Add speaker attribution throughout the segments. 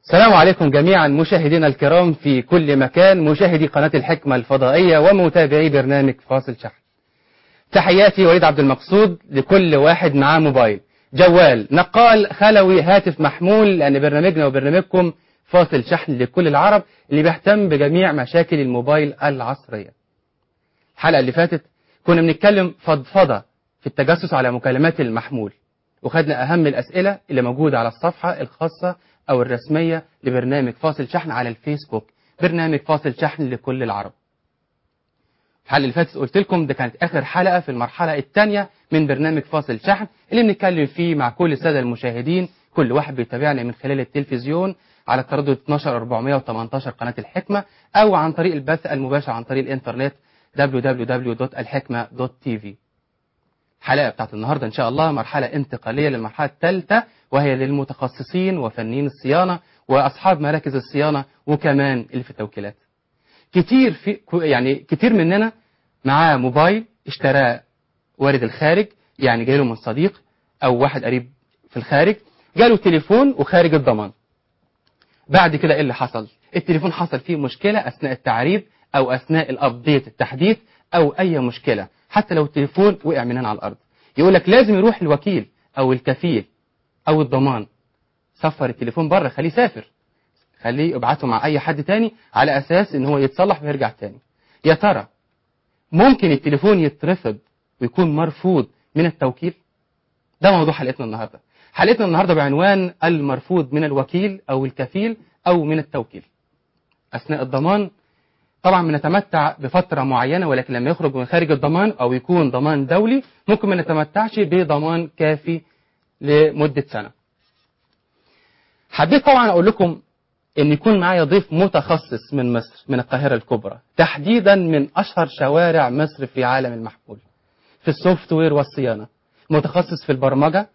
Speaker 1: السلام عليكم جميعا مشاهدينا الكرام في كل مكان مشاهدي قناة الحكمة الفضائية ومتابعي برنامج فاصل شحن تحياتي وليد عبد المقصود لكل واحد معاه موبايل جوال نقال خلوي هاتف محمول لأن برنامجنا وبرنامجكم فاصل شحن لكل العرب اللي بيهتم بجميع مشاكل الموبايل العصرية الحلقة اللي فاتت كنا بنتكلم فضفضة في التجسس على مكالمات المحمول وخدنا أهم الأسئلة اللي موجودة على الصفحة الخاصة أو الرسمية لبرنامج فاصل شحن على الفيسبوك برنامج فاصل شحن لكل العرب الحلقة اللي فاتت قلت لكم ده كانت آخر حلقة في المرحلة الثانية من برنامج فاصل شحن اللي بنتكلم فيه مع كل السادة المشاهدين كل واحد بيتابعنا من خلال التلفزيون على التردد 12418 قناة الحكمة أو عن طريق البث المباشر عن طريق الإنترنت www.الحكمة.tv الحلقة بتاعت النهاردة إن شاء الله مرحلة انتقالية للمرحلة الثالثة وهي للمتخصصين وفنيين الصيانة وأصحاب مراكز الصيانة وكمان اللي في التوكيلات كتير في يعني كتير مننا معاه موبايل اشتراه وارد الخارج يعني جاي له من صديق أو واحد قريب في الخارج جاله تليفون وخارج الضمان بعد كده ايه اللي حصل التليفون حصل فيه مشكلة أثناء التعريب أو أثناء الأبديت التحديث أو أي مشكلة حتى لو التليفون وقع من هنا على الأرض يقول لك لازم يروح الوكيل أو الكفيل أو الضمان سفر التليفون بره خليه يسافر خليه ابعته مع أي حد تاني على أساس إن هو يتصلح ويرجع تاني يا ترى ممكن التليفون يترفض ويكون مرفوض من التوكيل ده موضوع حلقتنا النهاردة حلقتنا النهاردة بعنوان المرفوض من الوكيل أو الكفيل أو من التوكيل أثناء الضمان طبعا بنتمتع بفترة معينة ولكن لما يخرج من خارج الضمان أو يكون ضمان دولي ممكن ما نتمتعش بضمان كافي لمدة سنة حبيت طبعا أقول لكم أن يكون معايا ضيف متخصص من مصر من القاهرة الكبرى تحديدا من أشهر شوارع مصر في عالم المحمول في السوفت وير والصيانة متخصص في البرمجة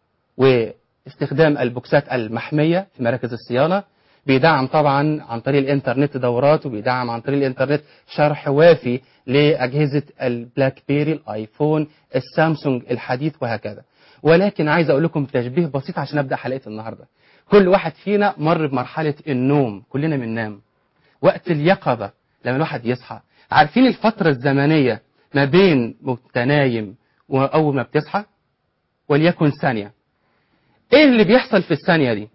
Speaker 1: واستخدام البوكسات المحمية في مراكز الصيانة بيدعم طبعا عن طريق الانترنت دورات وبيدعم عن طريق الانترنت شرح وافي لأجهزة البلاك بيري الايفون السامسونج الحديث وهكذا ولكن عايز اقول لكم تشبيه بسيط عشان ابدا حلقه النهارده كل واحد فينا مر بمرحله النوم كلنا بننام وقت اليقظه لما الواحد يصحى عارفين الفتره الزمنيه ما بين وانت نايم واول ما بتصحى وليكن ثانيه ايه اللي بيحصل في الثانيه دي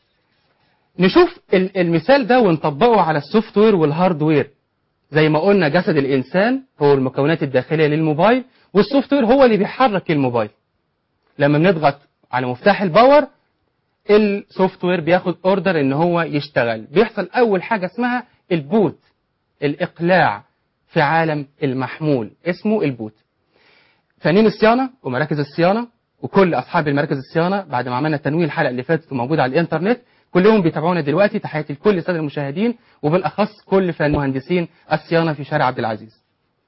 Speaker 1: نشوف المثال ده ونطبقه على السوفت وير والهارد وير زي ما قلنا جسد الإنسان هو المكونات الداخلية للموبايل والسوفت وير هو اللي بيحرك الموبايل لما بنضغط على مفتاح الباور السوفت وير بياخد اوردر ان هو يشتغل بيحصل اول حاجة اسمها البوت الاقلاع في عالم المحمول اسمه البوت فنين الصيانة ومراكز الصيانة وكل اصحاب المراكز الصيانة بعد ما عملنا تنويه الحلقة اللي فاتت وموجودة على الانترنت كلهم بيتابعونا دلوقتي تحياتي لكل الساده المشاهدين وبالاخص كل فن مهندسين الصيانه في شارع عبد العزيز.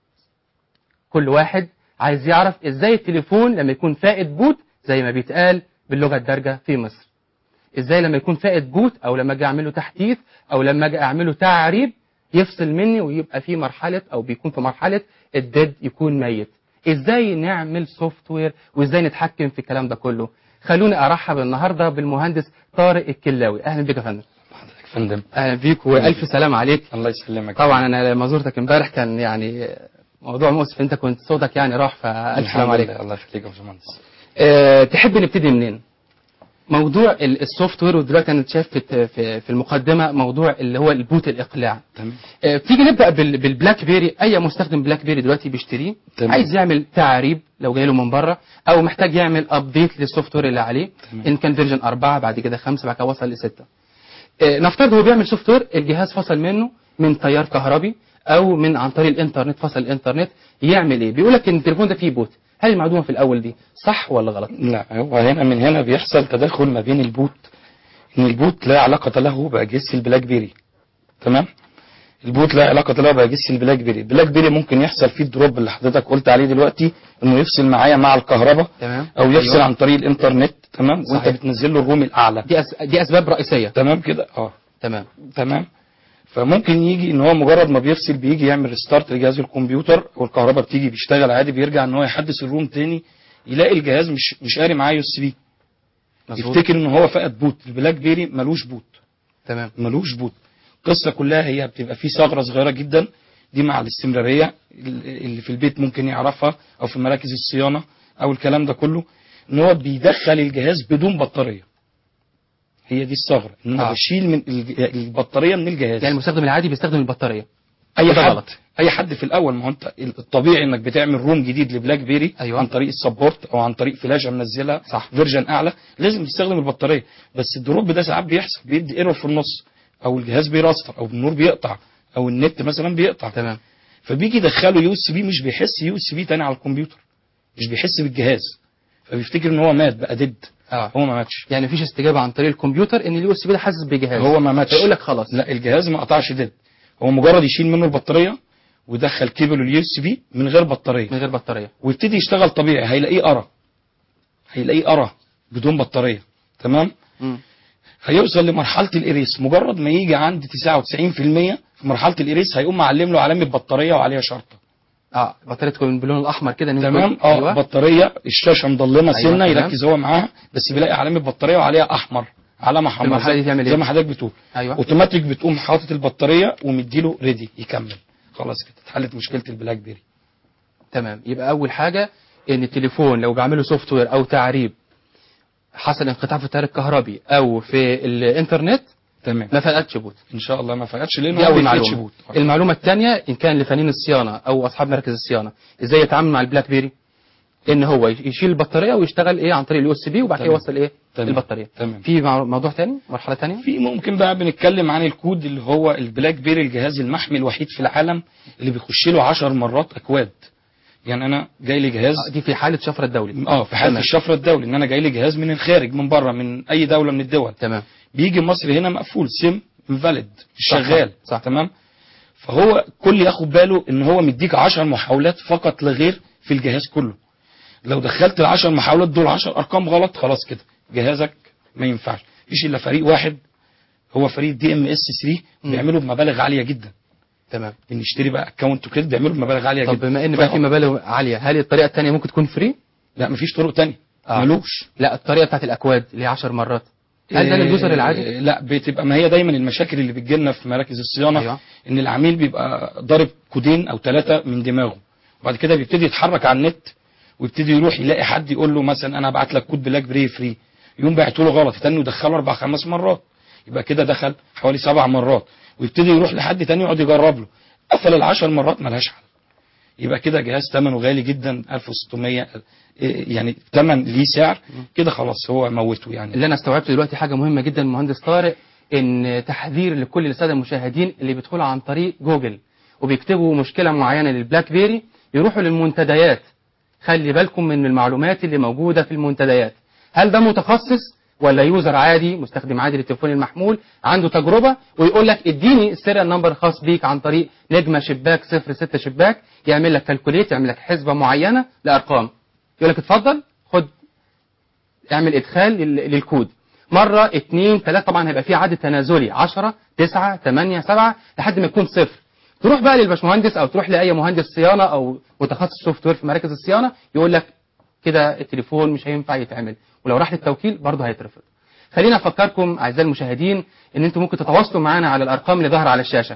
Speaker 1: كل واحد عايز يعرف ازاي التليفون لما يكون فائد بوت زي ما بيتقال باللغه الدارجه في مصر. ازاي لما يكون فائد بوت او لما اجي اعمله تحديث او لما اجي اعمله تعريب يفصل مني ويبقى في مرحله او بيكون في مرحله الديد يكون ميت. ازاي نعمل سوفت وير وازاي نتحكم في الكلام ده كله. خلوني ارحب النهارده بالمهندس طارق الكلاوي اهلا بك يا فندم
Speaker 2: حضرتك فندم
Speaker 1: اهلا بيك والف سلام عليك
Speaker 2: الله يسلمك
Speaker 1: طبعا انا لما زرتك امبارح كان يعني موضوع مؤسف انت كنت صوتك يعني راح فالف سلام عليك
Speaker 2: الله يخليك يا باشمهندس
Speaker 1: أه تحب نبتدي منين موضوع السوفت وير ودلوقتي انا شايف في في المقدمه موضوع اللي هو البوت الاقلاع
Speaker 2: تمام
Speaker 1: أه تيجي نبدا بالبلاك بيري اي مستخدم بلاك بيري دلوقتي بيشتريه
Speaker 2: تمام.
Speaker 1: عايز يعمل تعريب لو جاي له من بره او محتاج يعمل ابديت للسوفت وير اللي عليه
Speaker 2: تمام.
Speaker 1: ان كان فيرجن 4 بعد كده 5 بعد كده وصل ل 6 نفترض هو بيعمل سوفت وير الجهاز فصل منه من تيار كهربي او من عن طريق الانترنت فصل الانترنت يعمل ايه بيقول لك ان التليفون ده فيه بوت هل المعلومه في الاول دي صح ولا غلط
Speaker 2: لا هو هنا من هنا بيحصل تداخل ما بين البوت ان البوت لا علاقة له بأجهزة البلاك بيري تمام البوت لا علاقة له بأجهزة البلاك بيري البلاك بيري ممكن يحصل فيه الدروب اللي حضرتك قلت عليه دلوقتي انه يفصل معايا مع الكهرباء
Speaker 1: تمام
Speaker 2: او يفصل
Speaker 1: أيوة.
Speaker 2: عن طريق الانترنت تمام وانت
Speaker 1: صحيح.
Speaker 2: بتنزل له الروم الاعلى
Speaker 1: دي أس... دي اسباب رئيسيه
Speaker 2: تمام كده اه
Speaker 1: تمام
Speaker 2: تمام فممكن يجي ان هو مجرد ما بيفصل بيجي يعمل ريستارت لجهاز الكمبيوتر والكهرباء بتيجي بيشتغل عادي بيرجع ان هو يحدث الروم تاني يلاقي الجهاز مش مش قاري معاه يو اس بي
Speaker 1: مظبوط
Speaker 2: يفتكر ان هو فقد بوت البلاك بيري ملوش بوت
Speaker 1: تمام
Speaker 2: ملوش بوت القصه كلها هي بتبقى في ثغره صغيره جدا دي مع الاستمراريه اللي في البيت ممكن يعرفها او في مراكز الصيانه او الكلام ده كله ان هو بيدخل الجهاز بدون بطاريه هي دي الثغره ان انا
Speaker 1: آه.
Speaker 2: بشيل من الج- البطاريه من الجهاز
Speaker 1: يعني المستخدم العادي بيستخدم البطاريه
Speaker 2: اي
Speaker 1: وده
Speaker 2: حد
Speaker 1: غلط.
Speaker 2: اي حد في الاول ما هو انت الطبيعي انك بتعمل روم جديد لبلاك بيري
Speaker 1: أيوة.
Speaker 2: عن طريق السبورت او عن طريق فلاشه منزلها
Speaker 1: صح.
Speaker 2: فيرجن اعلى لازم تستخدم البطاريه بس الدروب ده ساعات بيحصل بيدي ايرور في النص او الجهاز بيراستر او النور بيقطع او النت مثلا بيقطع
Speaker 1: تمام
Speaker 2: فبيجي يدخله يو اس بي مش بيحس يو اس بي تاني على الكمبيوتر مش بيحس بالجهاز فبيفتكر ان هو مات بقى ديد
Speaker 1: اه
Speaker 2: هو ما ماتش
Speaker 1: يعني مفيش استجابه عن طريق الكمبيوتر ان اليو اس بي ده حاسس بجهاز
Speaker 2: هو ما ماتش
Speaker 1: فيقول لك خلاص
Speaker 2: لا الجهاز ما قطعش ديد هو مجرد يشيل منه البطاريه ويدخل كيبل اليو اس بي من غير بطاريه
Speaker 1: من غير بطاريه
Speaker 2: ويبتدي يشتغل طبيعي هيلاقيه قرا هيلاقيه قرا بدون بطاريه تمام
Speaker 1: مم.
Speaker 2: هيوصل لمرحله الاريس مجرد ما يجي عند 99% في مرحله الاريس هيقوم معلم له علامه بطاريه وعليها شرطه
Speaker 1: اه بطاريه تكون باللون الاحمر كده إن
Speaker 2: تمام
Speaker 1: يكون-
Speaker 2: اه
Speaker 1: ايوه
Speaker 2: بطاريه الشاشه مضلمه
Speaker 1: أيوة،
Speaker 2: سنه
Speaker 1: تمام.
Speaker 2: يركز هو معاها بس بيلاقي علامه بطاريه وعليها احمر علامه حمراء
Speaker 1: المرحلة دي تعمل
Speaker 2: زي
Speaker 1: إيه؟
Speaker 2: ما حضرتك بتقول
Speaker 1: ايوه
Speaker 2: اوتوماتيك بتقوم حاطط البطاريه ومديله ريدي يكمل خلاص كده اتحلت مشكله البلاك بيري
Speaker 1: تمام يبقى اول حاجه ان التليفون لو بعمله سوفت وير او تعريب حصل انقطاع في التيار الكهربي او في الانترنت
Speaker 2: تمام
Speaker 1: ما فقدش بوت
Speaker 2: ان شاء الله ما فقدش لانه
Speaker 1: دي
Speaker 2: ما
Speaker 1: اول
Speaker 2: بيفقدش
Speaker 1: معلومه
Speaker 2: بوت
Speaker 1: المعلومه الثانيه ان كان لفنيين الصيانه او اصحاب مراكز الصيانه ازاي يتعامل مع البلاك بيري ان هو يشيل البطاريه ويشتغل ايه عن طريق اليو اس بي وبعد كده
Speaker 2: تمام.
Speaker 1: يوصل ايه
Speaker 2: تمام.
Speaker 1: البطاريه
Speaker 2: تمام
Speaker 1: في مع- موضوع ثاني مرحله ثانيه
Speaker 2: في ممكن بقى بنتكلم عن الكود اللي هو البلاك بيري الجهاز المحمي الوحيد في العالم اللي بيخش له 10 مرات اكواد يعني انا جاي لي جهاز
Speaker 1: دي في حاله شفره الدولي
Speaker 2: اه في حاله
Speaker 1: تمام.
Speaker 2: الشفره الدولي ان انا جاي لي جهاز من الخارج من بره من اي دوله من الدول
Speaker 1: تمام
Speaker 2: بيجي مصر هنا مقفول سيم انفاليد مش
Speaker 1: صح،
Speaker 2: شغال
Speaker 1: صح.
Speaker 2: تمام فهو كل ياخد باله ان هو مديك 10 محاولات فقط لا غير في الجهاز كله لو دخلت ال 10 محاولات دول 10 ارقام غلط خلاص كده جهازك ما ينفعش مفيش الا فريق واحد هو فريق دي ام اس 3
Speaker 1: مم.
Speaker 2: بيعملوا بمبالغ عاليه جدا
Speaker 1: تمام
Speaker 2: بنشتري بقى اكونت وكده بيعملوا بمبالغ عاليه
Speaker 1: طب
Speaker 2: جدا
Speaker 1: بما ان بقى
Speaker 2: ف-
Speaker 1: في مبالغ عاليه هل الطريقه الثانيه ممكن تكون فري
Speaker 2: لا مفيش طرق تانية
Speaker 1: آه.
Speaker 2: ملوش
Speaker 1: لا الطريقه بتاعت الاكواد اللي هي 10 مرات هل ده
Speaker 2: إيه،
Speaker 1: لليوزر العادي
Speaker 2: لا بتبقى ما هي دايما المشاكل اللي بتجيلنا في مراكز الصيانه
Speaker 1: أيوة.
Speaker 2: ان العميل بيبقى ضارب كودين او ثلاثه من دماغه وبعد كده بيبتدي يتحرك على النت ويبتدي يروح يلاقي حد يقول له مثلا انا ابعت لك كود بلاك بري فري يقوم باعته له غلط يتني يدخله اربع خمس مرات يبقى كده دخل حوالي سبع مرات ويبتدي يروح لحد تاني يقعد يجرب له قفل العشر مرات ملهاش حل يبقى كده جهاز ثمنه غالي جدا 1600 إيه، يعني ثمن ليه سعر كده خلاص هو موته يعني
Speaker 1: اللي انا استوعبته دلوقتي حاجه مهمه جدا المهندس طارق ان تحذير لكل الساده المشاهدين اللي بيدخلوا عن طريق جوجل وبيكتبوا مشكله معينه للبلاك بيري يروحوا للمنتديات خلي بالكم من المعلومات اللي موجوده في المنتديات هل ده متخصص ولا يوزر عادي مستخدم عادي للتليفون المحمول عنده تجربه ويقول لك اديني السيريال نمبر الخاص بيك عن طريق نجمه شباك 06 شباك يعمل لك كالكوليت يعمل لك حسبه معينه لارقام يقول لك اتفضل خد اعمل ادخال لل- للكود مرة اتنين تلاتة طبعا هيبقى في عدد تنازلي عشرة تسعة تمانية سبعة لحد ما يكون صفر تروح بقى للباشمهندس او تروح لاي مهندس صيانة او متخصص سوفت وير في مراكز الصيانة يقول لك كده التليفون مش هينفع يتعمل ولو راح للتوكيل برضه هيترفض خلينا افكركم اعزائي المشاهدين ان انتم ممكن تتواصلوا معنا على الارقام اللي ظاهره على الشاشه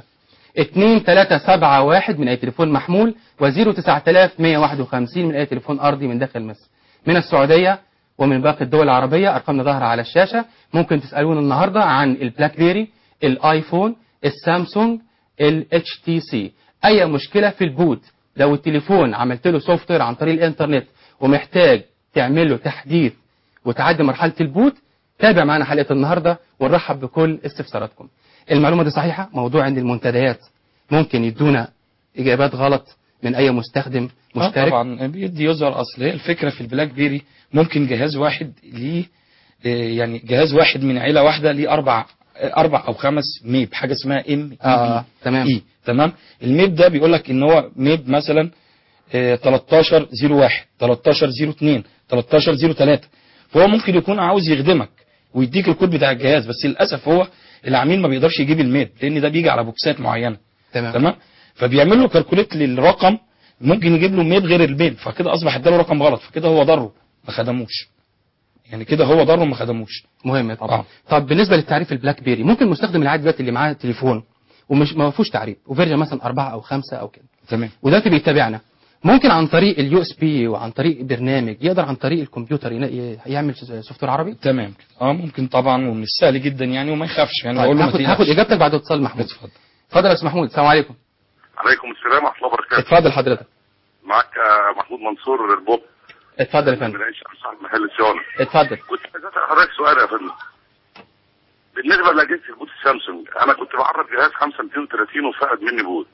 Speaker 1: 2371 من اي تليفون محمول و09151 من اي تليفون ارضي من داخل مصر من السعوديه ومن باقي الدول العربيه ارقامنا ظاهره على الشاشه ممكن تسالونا النهارده عن البلاك بيري الايفون السامسونج الاتش تي سي اي مشكله في البوت لو التليفون عملت له سوفت وير عن طريق الانترنت ومحتاج تعمل له تحديث وتعدي مرحله البوت تابع معنا حلقه النهارده ونرحب بكل استفساراتكم المعلومه دي صحيحه موضوع عند المنتديات ممكن يدونا اجابات غلط من اي مستخدم
Speaker 2: آه
Speaker 1: مشترك
Speaker 2: طبعا بيدي يوزر اصل هي الفكره في البلاك بيري ممكن جهاز واحد ليه آه، يعني جهاز واحد من عيله واحده ليه اربع آه، اربع او خمس ميب حاجه اسمها ام
Speaker 1: آه، تمام.
Speaker 2: اي تمام الميب ده بيقول لك ان هو ميب مثلا آه، 1301 1302 1303 فهو ممكن يكون عاوز يخدمك ويديك الكود بتاع الجهاز بس للاسف هو العميل ما بيقدرش يجيب الميب لان ده بيجي على بوكسات معينه
Speaker 1: تمام
Speaker 2: تمام فبيعمل له كالكوليت للرقم ممكن يجيب له ميب غير الميب فكده اصبح اداله رقم غلط فكده هو ضره ما خدموش يعني كده هو ضره ما خدموش
Speaker 1: مهم طبعا
Speaker 2: آه.
Speaker 1: طب بالنسبه للتعريف البلاك بيري ممكن المستخدم العادي دلوقتي اللي معاه تليفون ومش ما فيهوش تعريف وفيرجن مثلا أربعة أو خمسة أو كده
Speaker 2: تمام
Speaker 1: ودلوقتي بيتابعنا ممكن عن طريق اليو اس بي وعن طريق برنامج يقدر عن طريق الكمبيوتر ين- ي- يعمل سوفت وير عربي
Speaker 2: تمام كده اه ممكن طبعا ومن السهل جدا يعني وما يخافش يعني
Speaker 1: طيب
Speaker 2: بقول له ما
Speaker 1: هاخد
Speaker 2: تقلقش.
Speaker 1: هاخد اجابتك بعد اتصال محمود
Speaker 2: اتفضل
Speaker 1: اتفضل يا استاذ محمود السلام عليكم
Speaker 3: عليكم السلام ورحمه الله وبركاته
Speaker 1: اتفضل حضرتك
Speaker 3: معك آه، محمود منصور البوب
Speaker 1: اتفضل يا
Speaker 3: من
Speaker 1: فندم
Speaker 3: العيش صاحب محل الصيانه
Speaker 1: اتفضل
Speaker 3: كنت عايز اسال حضرتك سؤال يا فندم بالنسبه لاجهزه البوت السامسونج انا كنت بعرض جهاز 5230 وفقد مني بوت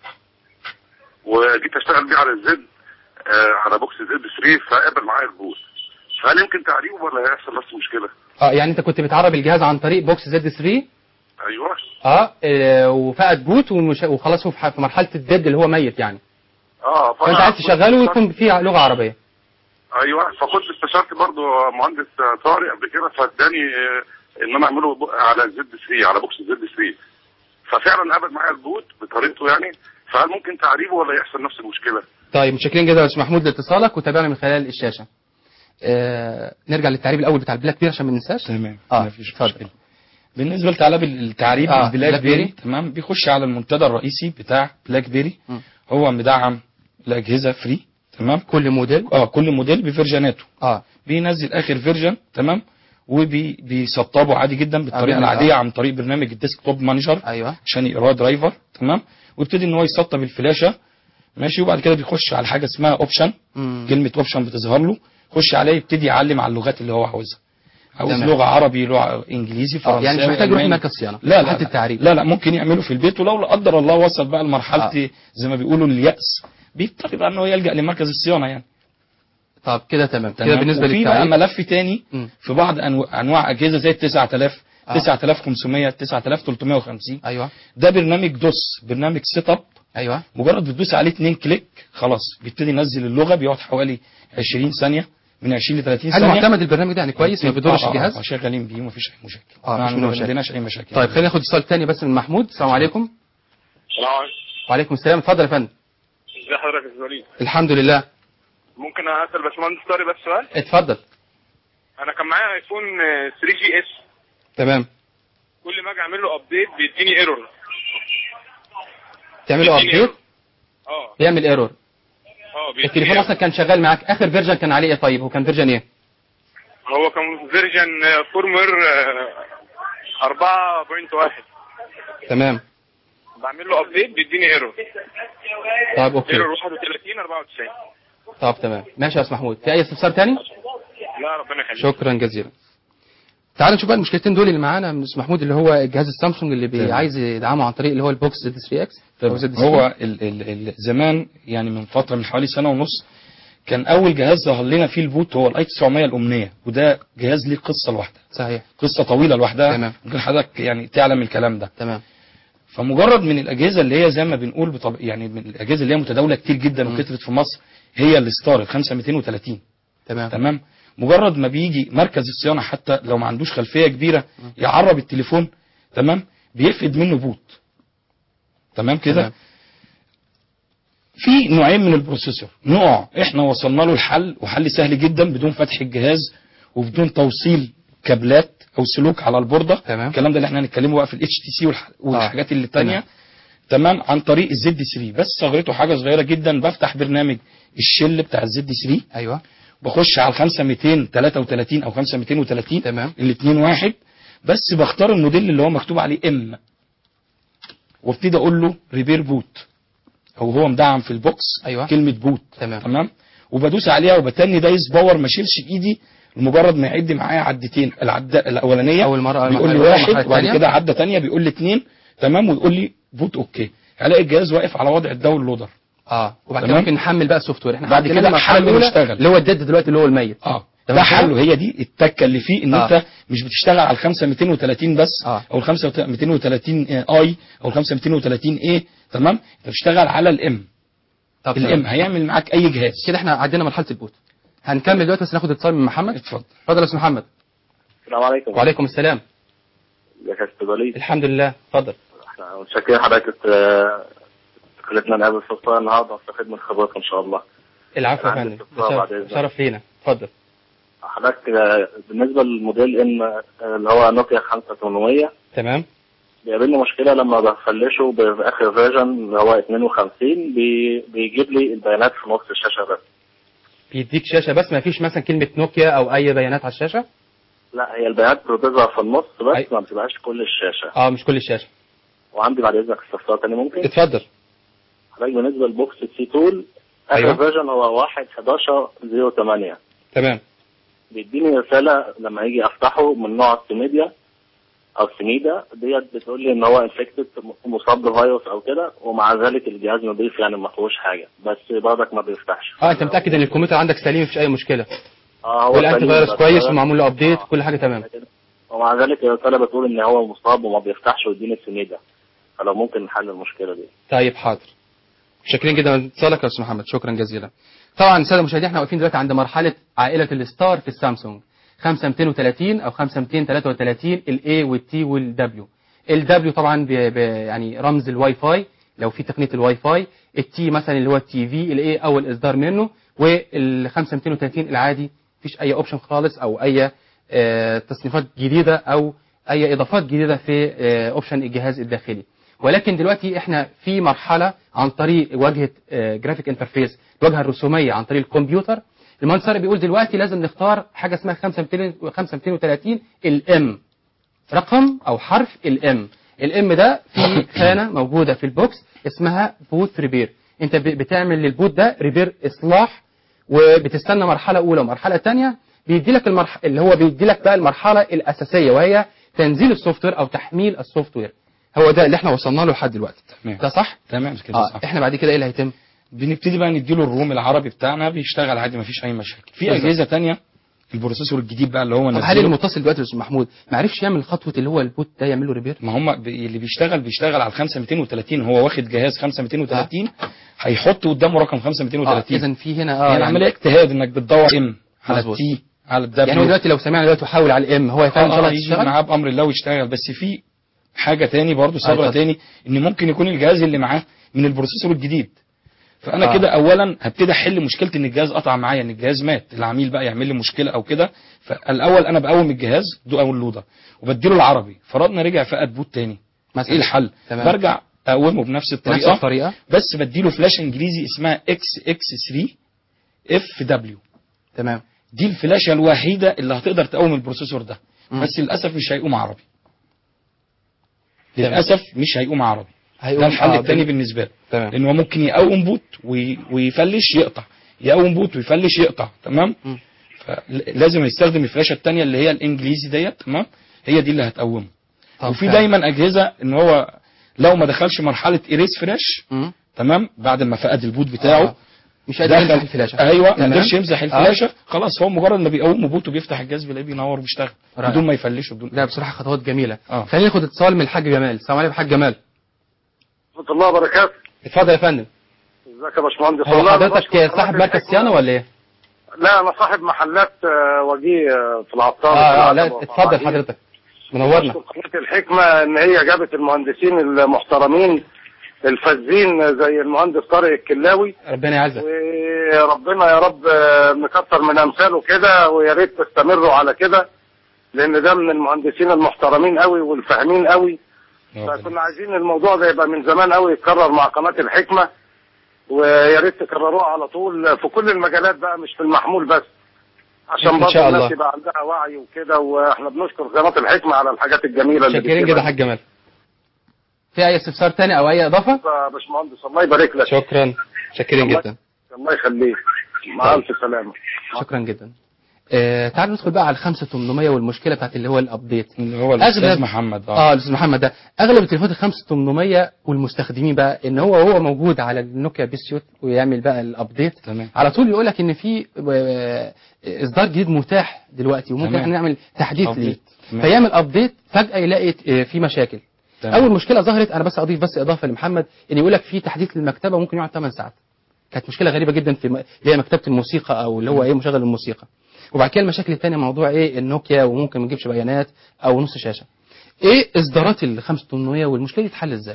Speaker 3: وجيت اشتغل بيه على الزد آه على بوكس زد 3 فقبل معايا البوت فهل يمكن تعريبه ولا هيحصل نفس المشكله؟
Speaker 1: اه يعني انت كنت بتعرب الجهاز عن طريق بوكس زد 3
Speaker 3: ايوه
Speaker 1: اه اه، وفقد بوت ومش وخلاص هو في ح- في مرحله الديد اللي هو ميت يعني
Speaker 3: اه
Speaker 1: فانت عايز تشغله ويكون فيه لغه عربيه
Speaker 3: ايوه فكنت استشرت برضو مهندس طارق قبل كده فاداني آه، ان انا اعمله ب- على زد 3 على بوكس زد 3 ففعلا قبل معايا البوت بطريقته يعني فهل ممكن تعريبه ولا يحصل نفس المشكله؟
Speaker 1: طيب متشكرين جدا يا استاذ محمود لاتصالك وتابعنا من خلال الشاشه آه نرجع للتعريب الاول بتاع البلاك بير عشان ما ننساش
Speaker 2: تمام
Speaker 1: اه
Speaker 2: مفيش
Speaker 1: اتفضل
Speaker 2: مشكله بالنسبه لتعليق التعريب
Speaker 1: آه،
Speaker 2: آه البلاك
Speaker 1: بلاك بيري.
Speaker 2: بيري تمام بيخش على المنتدى الرئيسي بتاع بلاك بيري
Speaker 1: م.
Speaker 2: هو مدعم الاجهزه فري تمام
Speaker 1: كل موديل
Speaker 2: اه كل موديل بفيرجناته
Speaker 1: اه
Speaker 2: بينزل اخر فيرجن تمام وبيسطبه عادي جدا بالطريقه
Speaker 1: بيعمل-
Speaker 2: العاديه
Speaker 1: آه.
Speaker 2: عن طريق برنامج الديسك توب مانجر
Speaker 1: ايوه
Speaker 2: عشان يقراه درايفر تمام ويبتدي ان هو يسطب الفلاشه ماشي وبعد كده بيخش على حاجه اسمها اوبشن
Speaker 1: مم.
Speaker 2: كلمه اوبشن بتظهر له يخش عليه يبتدي يعلم على اللغات اللي هو عاوزها عاوز
Speaker 1: تمام.
Speaker 2: لغه عربي لغه انجليزي
Speaker 1: آه
Speaker 2: فرنساوي
Speaker 1: يعني مش محتاج يروح
Speaker 2: ألماني.
Speaker 1: مركز صيانه
Speaker 2: لا لا
Speaker 1: حتى
Speaker 2: لا,
Speaker 1: التعريب
Speaker 2: لا لا ممكن يعمله في البيت ولو لا قدر الله وصل بقى لمرحله
Speaker 1: آه.
Speaker 2: آه. زي ما بيقولوا اليأس بيضطر بقى ان هو يلجأ لمركز الصيانه يعني
Speaker 1: طب كده تمام كده
Speaker 2: تمام
Speaker 1: بالنسبه
Speaker 2: وفي بقى
Speaker 1: للتعريب
Speaker 2: ملف تاني
Speaker 1: مم.
Speaker 2: في بعض أنو- انواع اجهزه زي ال 9000
Speaker 1: آه.
Speaker 2: 9500 9350
Speaker 1: ايوه
Speaker 2: ده برنامج دوس برنامج سيت اب
Speaker 1: ايوه
Speaker 2: مجرد بتدوس عليه اتنين كليك خلاص بيبتدي ينزل اللغه بيقعد حوالي 20 ثانيه من 20 ل 30
Speaker 1: هل
Speaker 2: ثانيه
Speaker 1: معتمد البرنامج ده يعني كويس ما بيضرش
Speaker 2: آه، آه،
Speaker 1: الجهاز
Speaker 2: آه، شغالين بيه مفيش اي مشاكل
Speaker 1: آه،
Speaker 2: ما
Speaker 1: مفيش منه مشاكل.
Speaker 2: عندناش اي مشاكل
Speaker 1: طيب خلينا ناخد اتصال تاني بس من محمود السلام عليكم
Speaker 3: السلام عليكم
Speaker 1: وعليكم السلام اتفضل يا فندم
Speaker 3: ازي حضرتك يا أستاذ وليد
Speaker 1: الحمد لله
Speaker 3: ممكن اسال باشمهندس طارق بس سؤال
Speaker 1: اتفضل
Speaker 3: انا كان معايا ايفون 3 جي اس
Speaker 1: تمام
Speaker 3: كل ما اجي اعمل له ابديت بيديني ايرور
Speaker 1: تعمله
Speaker 3: بيديني
Speaker 1: ابديت
Speaker 3: error. اه
Speaker 1: بيعمل ايرور
Speaker 3: اه بيديني
Speaker 1: التليفون
Speaker 3: error.
Speaker 1: اصلا كان شغال معاك اخر فيرجن كان عليه ايه طيب هو كان فيرجن ايه
Speaker 3: هو كان فيرجن فورمر 4.1
Speaker 1: تمام
Speaker 3: بعمل له ابديت بيديني ايرور
Speaker 1: طب اوكي
Speaker 3: ايرور 31 94
Speaker 1: طب تمام ماشي يا استاذ محمود في اي استفسار تاني
Speaker 3: لا ربنا يخليك
Speaker 1: شكرا جزيلا تعال نشوف بقى المشكلتين دول اللي معانا من استاذ محمود اللي هو الجهاز السامسونج اللي بي
Speaker 2: تمام.
Speaker 1: عايز يدعمه عن طريق اللي هو البوكس زد 3 اكس
Speaker 2: طب هو ال ال ال زمان يعني من فتره من حوالي سنه ونص كان اول جهاز ظهر لنا فيه البوت هو الاي 900 الامنيه وده جهاز ليه قصه لوحدها
Speaker 1: صحيح
Speaker 2: قصه طويله لوحدها
Speaker 1: تمام.
Speaker 2: ممكن حضرتك يعني تعلم الكلام ده
Speaker 1: تمام
Speaker 2: فمجرد من الاجهزه اللي هي زي ما بنقول بطب... يعني من الاجهزه اللي هي متداوله كتير جدا
Speaker 1: مم.
Speaker 2: وكترت في مصر هي الستار ال 5230
Speaker 1: تمام
Speaker 2: تمام مجرد ما بيجي مركز الصيانه حتى لو ما عندوش خلفيه كبيره يعرب التليفون تمام بيفقد منه بوت تمام كده
Speaker 1: تمام.
Speaker 2: في نوعين من البروسيسور نوع احنا وصلنا له الحل وحل سهل جدا بدون فتح الجهاز وبدون توصيل كابلات او سلوك على البورده
Speaker 1: تمام.
Speaker 2: الكلام ده اللي احنا هنتكلمه بقى في الاتش تي سي والحاجات اللي
Speaker 1: تمام.
Speaker 2: الثانيه تمام عن طريق الزد 3 بس ثغرته حاجه صغيره جدا بفتح برنامج الشل بتاع الزد 3
Speaker 1: ايوه
Speaker 2: بخش على ال 5233 او 5230
Speaker 1: تمام.
Speaker 2: الاثنين واحد بس بختار الموديل اللي هو مكتوب عليه ام وابتدي اقول له ريبير بوت او هو مدعم في البوكس
Speaker 1: أيوة.
Speaker 2: كلمه بوت
Speaker 1: تمام.
Speaker 2: تمام وبدوس عليها وبتني دايس باور ما اشيلش ايدي لمجرد ما يعد معايا عدتين العده الاولانيه
Speaker 1: أول مرة-
Speaker 2: بيقول لي
Speaker 1: المرحلة
Speaker 2: واحد
Speaker 1: الأولى،
Speaker 2: وبعد
Speaker 1: الثانية.
Speaker 2: كده عده ثانيه بيقول لي اثنين تمام ويقول لي بوت اوكي هلاقي الجهاز واقف على وضع الداونلودر
Speaker 1: اه وبعد كده
Speaker 2: تمام.
Speaker 1: ممكن نحمل بقى السوفت وير احنا
Speaker 2: بعد
Speaker 1: حطينا
Speaker 2: كده
Speaker 1: المرحلة
Speaker 2: حله
Speaker 1: الأولى
Speaker 2: يشتغل.
Speaker 1: اللي هو الديد دلوقتي اللي هو الميت
Speaker 2: اه
Speaker 1: تمام
Speaker 2: ده
Speaker 1: كده؟
Speaker 2: حله هي دي التكه اللي فيه ان
Speaker 1: آه.
Speaker 2: انت مش بتشتغل على ال 5230 بس
Speaker 1: آه.
Speaker 2: او ال 5230 اي او ال 5230 اي تمام انت بتشتغل على الام
Speaker 1: طب
Speaker 2: الام
Speaker 1: تمام.
Speaker 2: هيعمل معاك اي جهاز
Speaker 1: كده احنا عدينا مرحله البوت هنكمل دلوقتي بس ناخد اتصال من محمد
Speaker 2: اتفضل
Speaker 1: اتفضل يا استاذ محمد
Speaker 4: السلام عليكم
Speaker 1: وعليكم السلام
Speaker 4: ازيك يا استاذ وليد
Speaker 1: الحمد لله اتفضل
Speaker 4: احنا متشكرين حضرتك آه، خلتنا نقابل في الصلاة النهارده ونستفيد من خبرتك ان شاء الله
Speaker 1: العفو يا
Speaker 4: عندي
Speaker 1: فندم
Speaker 4: استفسار
Speaker 1: ده
Speaker 4: بعد
Speaker 1: شرف-
Speaker 4: إذنك.
Speaker 1: شرف لينا اتفضل
Speaker 4: حضرتك آه، بالنسبه للموديل ان آه، اللي هو نوكيا 5800
Speaker 1: تمام
Speaker 4: بيقابلني مشكله لما بفلشه في اخر فيرجن اللي هو 52 بي... بيجيب لي البيانات في نص الشاشه بس
Speaker 1: بيديك شاشه بس ما فيش مثلا كلمه نوكيا او اي بيانات على الشاشه
Speaker 4: لا هي البيانات بتظهر في النص بس
Speaker 1: أي.
Speaker 4: ما بتبقاش كل الشاشه
Speaker 1: اه مش كل الشاشه
Speaker 4: وعندي بعد اذنك استفسار تاني ممكن
Speaker 1: اتفضل
Speaker 4: حضرتك بالنسبه للبوكس سي تول اخر
Speaker 1: أيوة.
Speaker 4: فيرجن هو 1 11 08
Speaker 1: تمام
Speaker 4: بيديني رساله لما يجي افتحه من نوع السيميديا او سميدا ديت بتقول لي ان هو انفكتد مصاب بفيروس او كده ومع ذلك الجهاز نضيف يعني ما فيهوش حاجه بس برضك ما بيفتحش
Speaker 1: اه انت متاكد ان الكمبيوتر عندك سليم مفيش اي مشكله
Speaker 4: اه هو
Speaker 1: والانتي
Speaker 4: سليم
Speaker 1: فيروس
Speaker 4: بس
Speaker 1: كويس
Speaker 4: هو-
Speaker 1: ومعمول له ابديت
Speaker 4: آه.
Speaker 1: كل حاجه تمام
Speaker 4: ومع ذلك الرساله بتقول ان هو مصاب وما بيفتحش ويديني السميدا فلو ممكن نحل المشكله دي
Speaker 1: طيب حاضر شاكرين جدا لاتصالك يا استاذ محمد شكرا جزيلا طبعا الساده المشاهدين احنا واقفين دلوقتي عند مرحله عائله الستار في السامسونج 5230 او 5233 الاي والتي والدبليو الدبليو طبعا ب ب يعني رمز الواي فاي لو في تقنيه الواي فاي التي مثلا اللي هو التي في الاي اول اصدار منه وال 5230 العادي مفيش اي اوبشن خالص او اي آه، تصنيفات جديده او اي اضافات جديده في آه، اوبشن الجهاز الداخلي ولكن دلوقتي احنا في مرحله عن طريق واجهه جرافيك انترفيس الواجهه الرسوميه عن طريق الكمبيوتر المهندس طارق بيقول دلوقتي لازم نختار حاجه اسمها 5230 الام رقم او حرف الام الام ده في خانه موجوده في البوكس اسمها بوت ريبير انت ب- بتعمل للبوت ده ريبير اصلاح وبتستنى مرحله اولى ومرحله ثانيه بيدي لك المرح... اللي هو بيدي لك بقى المرحله الاساسيه وهي تنزيل السوفت وير او تحميل السوفت وير هو ده اللي احنا وصلنا له لحد دلوقتي
Speaker 2: تمام.
Speaker 1: ده صح
Speaker 2: تمام كده
Speaker 1: اه
Speaker 2: صح
Speaker 1: احنا بعد كده ايه اللي هيتم
Speaker 2: بنبتدي بقى نديله الروم العربي بتاعنا بيشتغل عادي مفيش اي مشاكل في
Speaker 1: بالظبط.
Speaker 2: اجهزه تانية البروسيسور الجديد بقى اللي هو
Speaker 1: طب هل
Speaker 2: نزله
Speaker 1: المتصل دلوقتي يا استاذ محمود ما عرفش يعمل خطوه اللي هو البوت ده يعمل له ريبير
Speaker 2: ما هم ب- اللي بيشتغل بيشتغل على 5230 هو واخد جهاز 5230 هيحط قدامه رقم 5230
Speaker 1: اذا في هنا
Speaker 2: اه
Speaker 1: اه
Speaker 2: يعني العمليه اجتهاد انك بتدور ام على
Speaker 1: مظبوط.
Speaker 2: التي على الدبليو
Speaker 1: يعني هو دلوقتي لو سمعنا دلوقتي وحاول على الام هو فعلا ان شاء
Speaker 2: اه
Speaker 1: الله
Speaker 2: يجي
Speaker 1: تشتغل
Speaker 2: معاه بامر الله ويشتغل بس في حاجه تاني برضه ثغره
Speaker 1: اتفضل.
Speaker 2: تاني ان ممكن يكون الجهاز اللي معاه من البروسيسور الجديد فانا
Speaker 1: آه.
Speaker 2: كده اولا هبتدي احل مشكله ان الجهاز قطع معايا ان الجهاز مات العميل بقى يعمل لي مشكله او كده فالاول انا بقوم الجهاز دو اول لوده وبديله العربي فرضنا رجع فقد بوت تاني
Speaker 1: مثلا
Speaker 2: ايه الحل
Speaker 1: تمام.
Speaker 2: برجع اقومه بنفس
Speaker 1: بنفس
Speaker 2: الطريقه
Speaker 1: الطريقه
Speaker 2: بس بديله فلاش انجليزي اسمها اكس اكس 3 اف دبليو
Speaker 1: تمام
Speaker 2: دي الفلاشه الوحيده اللي هتقدر تقوم البروسيسور ده
Speaker 1: مم.
Speaker 2: بس للاسف مش هيقوم عربي
Speaker 1: تمام.
Speaker 2: للاسف مش هيقوم عربي
Speaker 1: هيقوم
Speaker 2: ده الحل
Speaker 1: آه،
Speaker 2: التاني
Speaker 1: بال-
Speaker 2: بالنسبه له
Speaker 1: تمام
Speaker 2: لان هو ممكن يقوم بوت وي- ويفلش يقطع يقوم بوت ويفلش يقطع تمام
Speaker 1: مم.
Speaker 2: فلازم يستخدم الفلاشه التانيه اللي هي الانجليزي ديت تمام هي دي اللي هتقومه
Speaker 1: طب
Speaker 2: وفي
Speaker 1: فعلا.
Speaker 2: دايما اجهزه ان هو لو ما دخلش مرحله ايريس فريش
Speaker 1: مم.
Speaker 2: تمام بعد ما فقد البوت بتاعه
Speaker 1: آه. مش قادر يمسح الفلاشه
Speaker 2: ايوه ما
Speaker 1: تمام.
Speaker 2: قدرش يمسح الفلاشه خلاص هو مجرد ما بيقوم بوته بيفتح الجهاز بيلاقيه بينور وبيشتغل
Speaker 1: رائع.
Speaker 2: بدون ما يفلشه بدون
Speaker 1: لا بصراحه خطوات جميله
Speaker 2: آه.
Speaker 1: خلينا ناخد اتصال من الحاج جمال السلام عليكم حاج جمال
Speaker 3: ورحمة الله وبركاته
Speaker 1: اتفضل يا فندم
Speaker 3: ازيك يا باشمهندس
Speaker 1: هو
Speaker 3: والله أنا
Speaker 1: حضرتك
Speaker 3: بشكر
Speaker 1: صاحب
Speaker 3: قناة
Speaker 1: مركز
Speaker 3: الحكمة.
Speaker 1: صيانه ولا ايه
Speaker 3: لا انا صاحب محلات آه، وجيه آه، في العطار
Speaker 1: اه اه لا اتفضل حضرتك منورنا
Speaker 3: بشكر قناة الحكمة ان هي جابت المهندسين المحترمين الفذين زي المهندس طارق الكلاوي
Speaker 1: ربنا يعزك
Speaker 3: وربنا يا رب آه، مكتر من امثاله كده ويا ريت تستمروا على كده لان ده من المهندسين المحترمين قوي والفاهمين قوي فكنا عايزين الموضوع ده يبقى من زمان قوي يتكرر مع قناة الحكمة ويا ريت تكرروه على طول في كل المجالات بقى مش في المحمول بس عشان
Speaker 1: إن
Speaker 3: برضه
Speaker 1: شاء
Speaker 3: الناس
Speaker 1: الله.
Speaker 3: يبقى عندها وعي وكده واحنا بنشكر قناة الحكمة على الحاجات الجميلة اللي
Speaker 1: شاكرين
Speaker 3: بتجيبها
Speaker 1: جدا حاج جمال في اي استفسار تاني او اي اضافه
Speaker 3: يا باشمهندس الله يبارك لك
Speaker 1: شكرا شاكرين
Speaker 3: الله-
Speaker 1: جدا
Speaker 3: الله يخليك مع الف سلامة
Speaker 1: شكرا جدا آه تعالوا ندخل بقى على 5800 والمشكله بتاعت اللي هو الابديت
Speaker 2: اللي هو الاستاذ
Speaker 1: أغلب-
Speaker 2: محمد
Speaker 1: اه الاستاذ محمد ده اغلب التليفونات ال 5800 والمستخدمين بقى ان هو هو موجود على النوكيا بيسيوت ويعمل بقى الابديت
Speaker 2: تمام.
Speaker 1: على طول يقول لك ان في آه، اصدار جديد متاح دلوقتي وممكن
Speaker 2: تمام.
Speaker 1: احنا نعمل تحديث ليه
Speaker 2: أبديت. تمام.
Speaker 1: فيعمل ابديت فجاه يلاقي آه، في مشاكل
Speaker 2: تمام.
Speaker 1: اول مشكله ظهرت انا بس اضيف بس اضافه لمحمد ان يقول لك في تحديث للمكتبه ممكن يقعد 8 ساعات كانت مشكله غريبه جدا في م- اللي هي مكتبه الموسيقى او اللي هو ايه مشغل الموسيقى وبعد كده المشاكل الثانيه موضوع ايه النوكيا وممكن ما يجيبش بيانات او نص شاشه ايه اصدارات ال 5800 والمشكله دي تتحل ازاي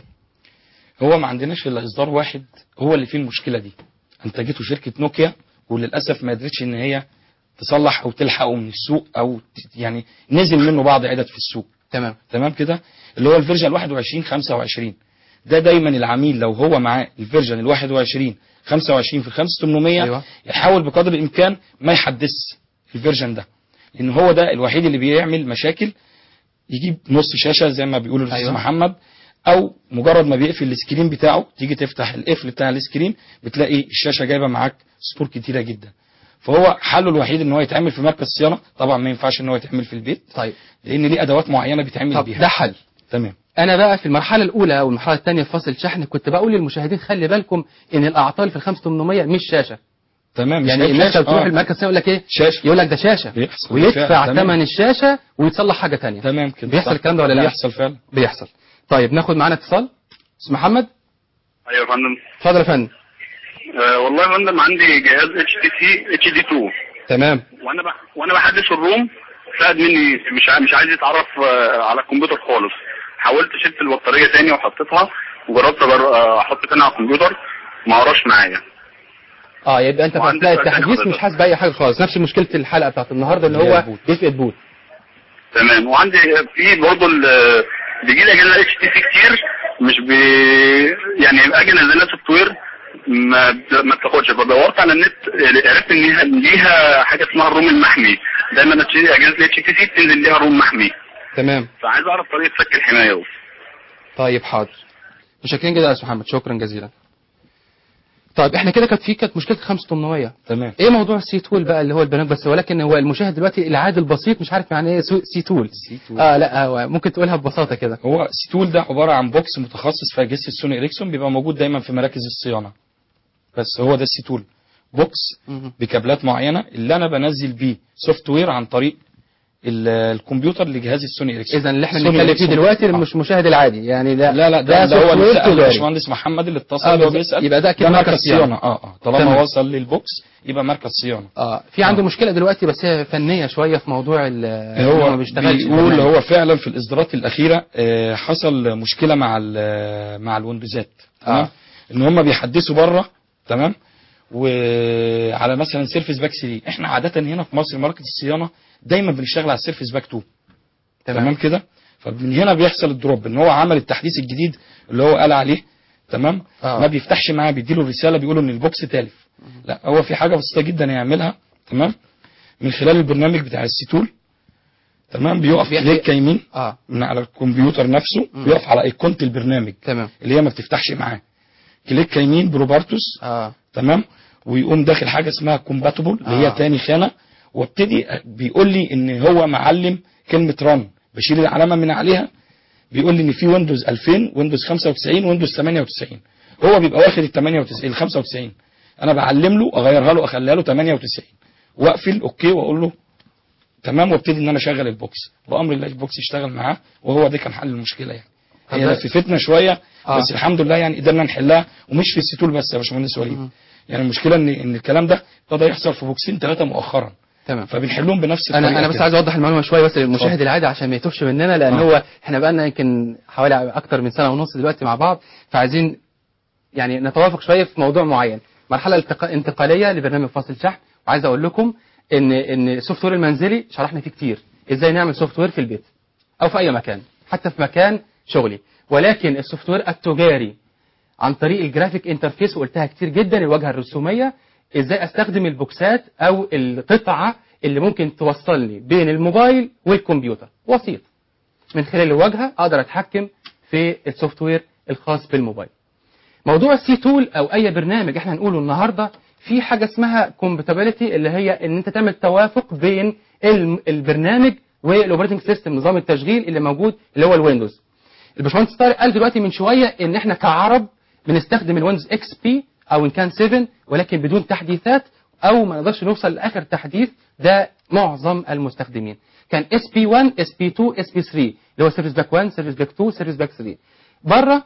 Speaker 2: هو ما عندناش الا اصدار واحد هو اللي فيه المشكله دي انتجته شركه نوكيا وللاسف ما قدرتش ان هي تصلح او تلحقه من السوق او ت- يعني نزل منه بعض عدد في السوق
Speaker 1: تمام
Speaker 2: تمام كده اللي هو الفيرجن 21 25 ده دايما العميل لو هو معاه الفيرجن ال 21 25 في 5800
Speaker 1: أيوة.
Speaker 2: يحاول بقدر الامكان ما يحدث الفيرجن ده لان هو ده الوحيد اللي بيعمل مشاكل يجيب نص شاشه زي ما بيقول الاستاذ
Speaker 1: أيوة.
Speaker 2: محمد او مجرد ما بيقفل السكرين بتاعه تيجي تفتح القفل بتاع السكرين بتلاقي الشاشه جايبه معاك سبور كتيره جدا فهو حله الوحيد ان هو يتعمل في مركز صيانه طبعا ما ينفعش ان هو يتعمل في البيت
Speaker 1: طيب
Speaker 2: لان ليه ادوات معينه بيتعمل
Speaker 1: طب
Speaker 2: بيها
Speaker 1: ده حل
Speaker 2: تمام
Speaker 1: انا بقى في المرحله الاولى او المرحله الثانيه في فصل الشحن كنت بقول للمشاهدين خلي بالكم ان الاعطال في ال 5800 مش شاشه
Speaker 2: تمام مش
Speaker 1: يعني
Speaker 2: هيك
Speaker 1: الناس
Speaker 2: شاشة.
Speaker 1: لما تروح
Speaker 2: آه.
Speaker 1: المركز يقول لك ايه
Speaker 2: شاشه
Speaker 1: يقول لك ده شاشه
Speaker 2: بيحصل
Speaker 1: ويدفع
Speaker 2: بالفعل. تمام.
Speaker 1: ثمن الشاشه ويتصلح حاجه ثانيه
Speaker 2: تمام كده
Speaker 1: بيحصل
Speaker 2: صح.
Speaker 1: الكلام ده ولا لا؟
Speaker 2: بيحصل فعلا
Speaker 1: بيحصل طيب ناخد معانا اتصال استاذ محمد
Speaker 3: ايوه يا فندم
Speaker 1: اتفضل يا فندم
Speaker 3: آه والله يا فندم عندي جهاز اتش تي سي اتش دي 2
Speaker 1: تمام
Speaker 3: وانا بح... وانا بحدث الروم فقد مني مش ع... مش عايز يتعرف آه، على الكمبيوتر خالص حاولت شلت البطاريه تاني وحطيتها وجربت أجر- آه، احط تاني على الكمبيوتر ما قراش معايا
Speaker 1: اه يبقى انت
Speaker 3: وعندي
Speaker 1: هتلاقي
Speaker 3: سؤال تاني
Speaker 1: التحديث
Speaker 3: حضرتك.
Speaker 1: مش حاسس باي حاجه خالص نفس مشكله الحلقه بتاعت النهارده اللي
Speaker 2: اللي هي
Speaker 1: هو
Speaker 2: البوت.
Speaker 1: يفقد بوت
Speaker 3: تمام وعندي في برضه ال- بيجي لي اجهزه اتش تي سي كتير مش بي يعني اجي انزلها سوفت وير ما بت- ما بتاخدش فدورت على النت عرفت ان ليها ليها حاجه اسمها الروم المحمي دايما اجهزه الاتش تي سي بتنزل ليها روم محمي
Speaker 1: تمام
Speaker 3: فعايز اعرف طريقه فك الحمايه
Speaker 1: طيب حاضر متشكرين جدا يا استاذ محمد شكرا جزيلا طيب احنا كده كانت في كانت مشكله 5800
Speaker 2: تمام
Speaker 1: ايه موضوع السي تول بقى اللي هو البرنامج بس ولكن هو المشاهد دلوقتي العادي البسيط مش عارف يعني ايه سو- سي تول
Speaker 2: سي تول.
Speaker 1: اه لا هو ممكن تقولها ببساطه كده
Speaker 2: هو سيتول ده عباره عن بوكس متخصص في اجهزه السوني اريكسون بيبقى موجود دايما في مراكز الصيانه بس هو ده السيتول بوكس
Speaker 1: مهم.
Speaker 2: بكابلات معينه اللي انا بنزل بيه سوفت وير عن طريق ال- الكمبيوتر لجهاز السوني اريكسون
Speaker 1: اذا اللي احنا
Speaker 2: سوني
Speaker 1: بنتكلم فيه
Speaker 2: إريكسون.
Speaker 1: دلوقتي
Speaker 2: آه.
Speaker 1: مش المشاهد العادي يعني ده
Speaker 2: لا لا ده, ده هو
Speaker 1: software
Speaker 2: اللي سأل
Speaker 1: تجاري.
Speaker 2: الباشمهندس محمد اللي اتصل
Speaker 1: آه،
Speaker 2: اللي هو
Speaker 1: بالظبط.
Speaker 2: بيسال
Speaker 1: يبقى ده أكيد
Speaker 2: ده
Speaker 1: مركز
Speaker 2: مركز
Speaker 1: صيانة.
Speaker 2: صيانه اه اه
Speaker 1: تمام.
Speaker 2: طالما وصل للبوكس يبقى مركز صيانه
Speaker 1: اه في عنده
Speaker 2: آه.
Speaker 1: مشكله دلوقتي بس هي فنيه شويه في موضوع ال إن
Speaker 2: هو
Speaker 1: ما بيشتغلش
Speaker 2: بيقول
Speaker 1: البرنامج.
Speaker 2: هو فعلا في الاصدارات الاخيره آه، حصل مشكله مع ال- مع الويندوزات تمام
Speaker 1: آه.
Speaker 2: ان هم بيحدثوا بره تمام وعلى مثلا سيرفيس باك 3 احنا عاده هنا في مصر مركز الصيانه دايما بنشتغل على السيرفيس باك 2 تمام, تمام كده فمن هنا بيحصل الدروب ان هو عمل التحديث الجديد اللي هو قال عليه تمام
Speaker 1: آه.
Speaker 2: ما بيفتحش معاه بيديله رساله بيقولوا ان البوكس تالف لا هو في حاجه بسيطه جدا يعملها تمام من خلال البرنامج بتاع السيتول تمام بيقف
Speaker 1: بيحكي-
Speaker 2: كليك يمين
Speaker 1: اه
Speaker 2: من على الكمبيوتر نفسه
Speaker 1: مم.
Speaker 2: بيقف على ايقونه البرنامج
Speaker 1: تمام
Speaker 2: اللي هي ما بتفتحش معاه كليك يمين بروبارتوس
Speaker 1: اه
Speaker 2: تمام ويقوم داخل حاجه اسمها كومباتبل اللي هي
Speaker 1: آه.
Speaker 2: تاني خانه وابتدي بيقول لي ان هو معلم كلمه ران بشيل العلامه من عليها بيقول لي ان في ويندوز 2000 ويندوز 95 ويندوز 98 هو بيبقى واخد ال 98 ال 95 انا بعلم له اغيرها له اخليها له 98 واقفل اوكي واقول له تمام وابتدي ان انا اشغل البوكس بامر الله البوكس يشتغل معاه وهو ده كان حل المشكله يعني
Speaker 1: طب
Speaker 2: هي
Speaker 1: ده-
Speaker 2: لففتنا شويه
Speaker 1: آه.
Speaker 2: بس الحمد لله يعني قدرنا نحلها ومش في السيتول بس يا باشمهندس وليد
Speaker 1: مم.
Speaker 2: يعني المشكله ان ان الكلام ده ابتدى يحصل في بوكسين ثلاثه مؤخرا
Speaker 1: تمام
Speaker 2: فبنحلهم بنفس الطريقه
Speaker 1: انا انا بس
Speaker 2: كده.
Speaker 1: عايز اوضح المعلومه شويه بس للمشاهد
Speaker 2: اتفضل.
Speaker 1: العادي عشان ما يتوهش مننا لان
Speaker 2: آه.
Speaker 1: هو احنا بقى لنا يمكن حوالي اكتر من سنه ونص دلوقتي مع بعض فعايزين يعني نتوافق شويه في موضوع معين مرحله التق- انتقاليه لبرنامج فاصل شحن وعايز اقول لكم ان ان السوفت وير المنزلي شرحنا فيه كتير ازاي نعمل سوفت وير في البيت او في اي مكان حتى في مكان شغلي ولكن السوفت وير التجاري عن طريق الجرافيك انترفيس وقلتها كتير جدا الواجهه الرسوميه ازاي استخدم البوكسات او القطعه اللي ممكن توصلني بين الموبايل والكمبيوتر وسيط من خلال الواجهه اقدر اتحكم في السوفت وير الخاص بالموبايل موضوع السي تول او اي برنامج احنا هنقوله النهارده في حاجه اسمها كومباتيبلتي اللي هي ان انت تعمل توافق بين الم- البرنامج والاوبريتنج سيستم نظام التشغيل اللي موجود اللي هو الويندوز الباشمهندس طارق قال دلوقتي من شويه ان احنا كعرب بنستخدم الويندوز اكس بي او ان كان 7 ولكن بدون تحديثات او ما نقدرش نوصل لاخر تحديث ده معظم المستخدمين كان اس بي 1 اس بي 2 اس بي 3 اللي هو سيرفيس باك 1 سيرفيس باك 2 سيرفيس باك 3 بره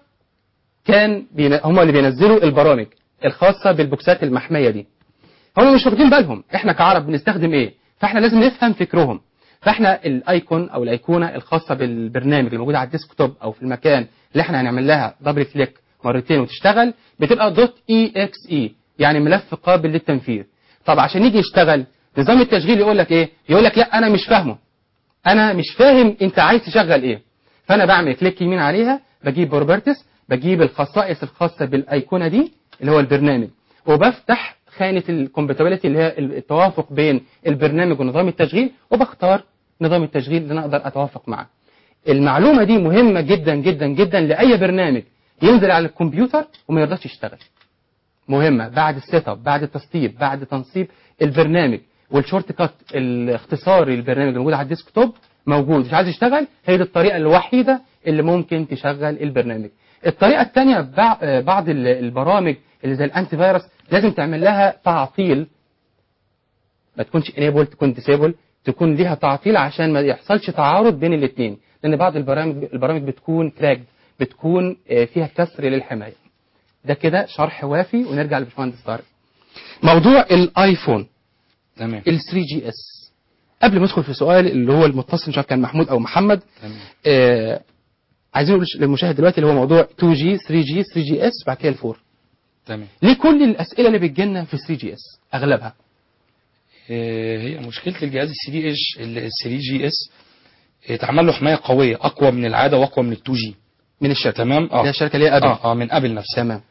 Speaker 1: كان بين... هم اللي بينزلوا البرامج الخاصه بالبوكسات المحميه دي هم مش واخدين بالهم احنا كعرب بنستخدم ايه فاحنا لازم نفهم فكرهم فاحنا الايكون او الايقونه الخاصه بالبرنامج اللي موجوده على الديسكتوب او في المكان اللي احنا هنعمل لها دبل كليك مرتين وتشتغل بتبقى دوت اي اكس اي يعني ملف قابل للتنفيذ طب عشان يجي يشتغل نظام التشغيل يقول لك ايه يقول لك لا انا مش فاهمه انا مش فاهم انت عايز تشغل ايه فانا بعمل كليك يمين عليها بجيب بروبرتس بجيب الخصائص الخاصه بالايقونه دي اللي هو البرنامج وبفتح خانه الكومباتيبلتي اللي هي التوافق بين البرنامج ونظام التشغيل وبختار نظام التشغيل اللي انا اقدر اتوافق معاه المعلومه دي مهمه جدا جدا جدا لاي برنامج ينزل على الكمبيوتر وما يرضاش يشتغل مهمه بعد السيت اب بعد التسطيب بعد تنصيب البرنامج والشورت كات الاختصاري للبرنامج اللي موجود على الديسكتوب موجود مش عايز يشتغل هي دي الطريقه الوحيده اللي ممكن تشغل البرنامج الطريقه الثانيه بعض ال- البرامج اللي زي الانتي فيروس لازم تعمل لها تعطيل ما تكونش انيبل تكون ديسيبل تكون ليها تعطيل عشان ما يحصلش تعارض بين الاثنين لان بعض البرامج البرامج بتكون كراك بتكون آه، فيها كسر للحمايه ده كده شرح وافي ونرجع لباشمهندس طارق موضوع الايفون
Speaker 2: تمام
Speaker 1: ال 3 جي اس قبل ما ادخل في سؤال اللي هو المتصل مش عارف كان محمود او محمد
Speaker 2: تمام
Speaker 1: آه عايزين نقول للمشاهد دلوقتي اللي هو موضوع 2 جي 3 جي 3 جي اس بعد كده الفور
Speaker 2: تمام
Speaker 1: ليه كل الاسئله اللي بتجي لنا في 3 جي اس اغلبها
Speaker 2: آه، هي مشكله الجهاز ال 3 ايش ال 3 جي اس اتعمل له حمايه قويه اقوى من العاده واقوى من ال 2 جي
Speaker 1: من الشركه
Speaker 2: تمام اه
Speaker 1: ده الشركه اللي هي ابل
Speaker 2: اه اه من ابل نفسها
Speaker 1: تمام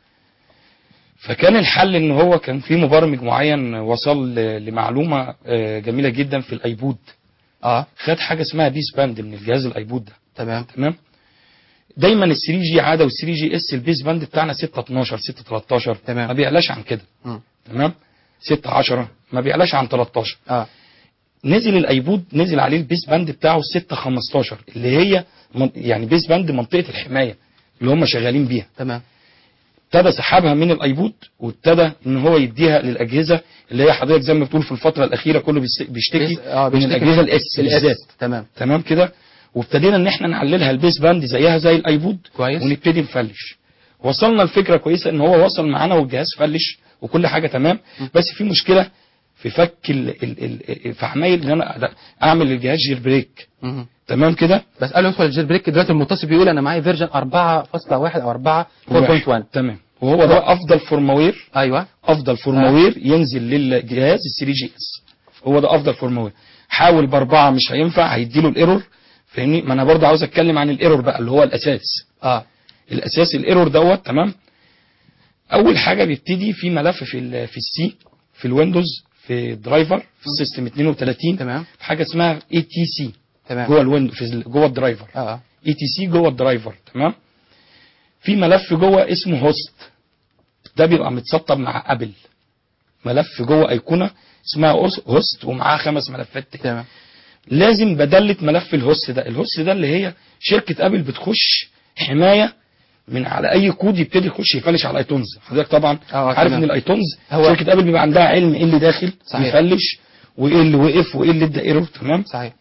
Speaker 2: فكان الحل ان هو كان في مبرمج معين وصل ل- لمعلومه آه، جميله جدا في الايبود
Speaker 1: اه
Speaker 2: خد حاجه اسمها بيس باند من الجهاز الايبود ده
Speaker 1: تمام
Speaker 2: تمام دايما ال 3 جي عاده وال 3 جي اس البيس باند بتاعنا 6 12 6 13
Speaker 1: تمام.
Speaker 2: ما بيعلاش عن كده
Speaker 1: مم.
Speaker 2: تمام 6 10 ما بيعلاش عن 13
Speaker 1: اه
Speaker 2: نزل الايبود نزل عليه البيس باند بتاعه 6 15 اللي هي من- يعني بيس باند منطقه الحمايه اللي هم شغالين بيها
Speaker 1: تمام
Speaker 2: ابتدى سحبها من الايبود وابتدى ان هو يديها للاجهزه اللي هي حضرتك زي ما بتقول في الفتره الاخيره كله بيست- بيشتكي
Speaker 1: بيس- اه
Speaker 2: من
Speaker 1: بيشتكي
Speaker 2: الاجهزه
Speaker 1: من
Speaker 2: الاس
Speaker 1: الاس
Speaker 2: بالذات
Speaker 1: تمام
Speaker 2: تمام كده وابتدينا ان احنا نعللها البيس باند زيها زي الايبود
Speaker 1: كويس.
Speaker 2: ونبتدي نفلش وصلنا لفكره كويسه ان هو وصل معانا والجهاز فلش وكل حاجه تمام بس في مشكله في فك ال ال ال في عمايل ان انا أد- اعمل للجهاز جير بريك
Speaker 1: مهم.
Speaker 2: تمام كده
Speaker 1: بس قال له يدخل الجيل بريك دلوقتي المتصل بيقول انا معايا فيرجن 4.1 او 4 4.1
Speaker 2: تمام وهو ده افضل فورموير
Speaker 1: ايوه
Speaker 2: افضل فورموير ينزل للجهاز ال 3 جي اس هو ده افضل فورموير حاول باربعه مش هينفع هيديله الايرور فاهمني ما انا برضه عاوز اتكلم عن الايرور بقى اللي هو الاساس
Speaker 1: اه
Speaker 2: الاساس الايرور دوت تمام اول حاجه بيبتدي في ملف في ال في السي في الويندوز في درايفر في السيستم 32
Speaker 1: تمام
Speaker 2: في حاجه اسمها اي تي سي
Speaker 1: تمام
Speaker 2: جوه الويندوز في ال- جوه الدرايفر
Speaker 1: اه اه
Speaker 2: اي تي سي جوه الدرايفر تمام في ملف جوه اسمه هوست ده بيبقى متسطب مع ابل ملف جوه ايقونه اسمها هوست ومعاه خمس ملفات تاني
Speaker 1: تمام
Speaker 2: لازم بدلة ملف الهوست ده الهوست ده اللي هي شركة ابل بتخش حماية من على اي كود يبتدي يخش يفلش على الايتونز حضرتك طبعا
Speaker 1: اه
Speaker 2: عارف
Speaker 1: تمام.
Speaker 2: ان الايتونز
Speaker 1: هو-
Speaker 2: شركة ابل بيبقى عندها علم ايه اللي داخل
Speaker 1: صحيح.
Speaker 2: يفلش وايه اللي وقف وايه اللي ادى ايرور تمام
Speaker 1: صحيح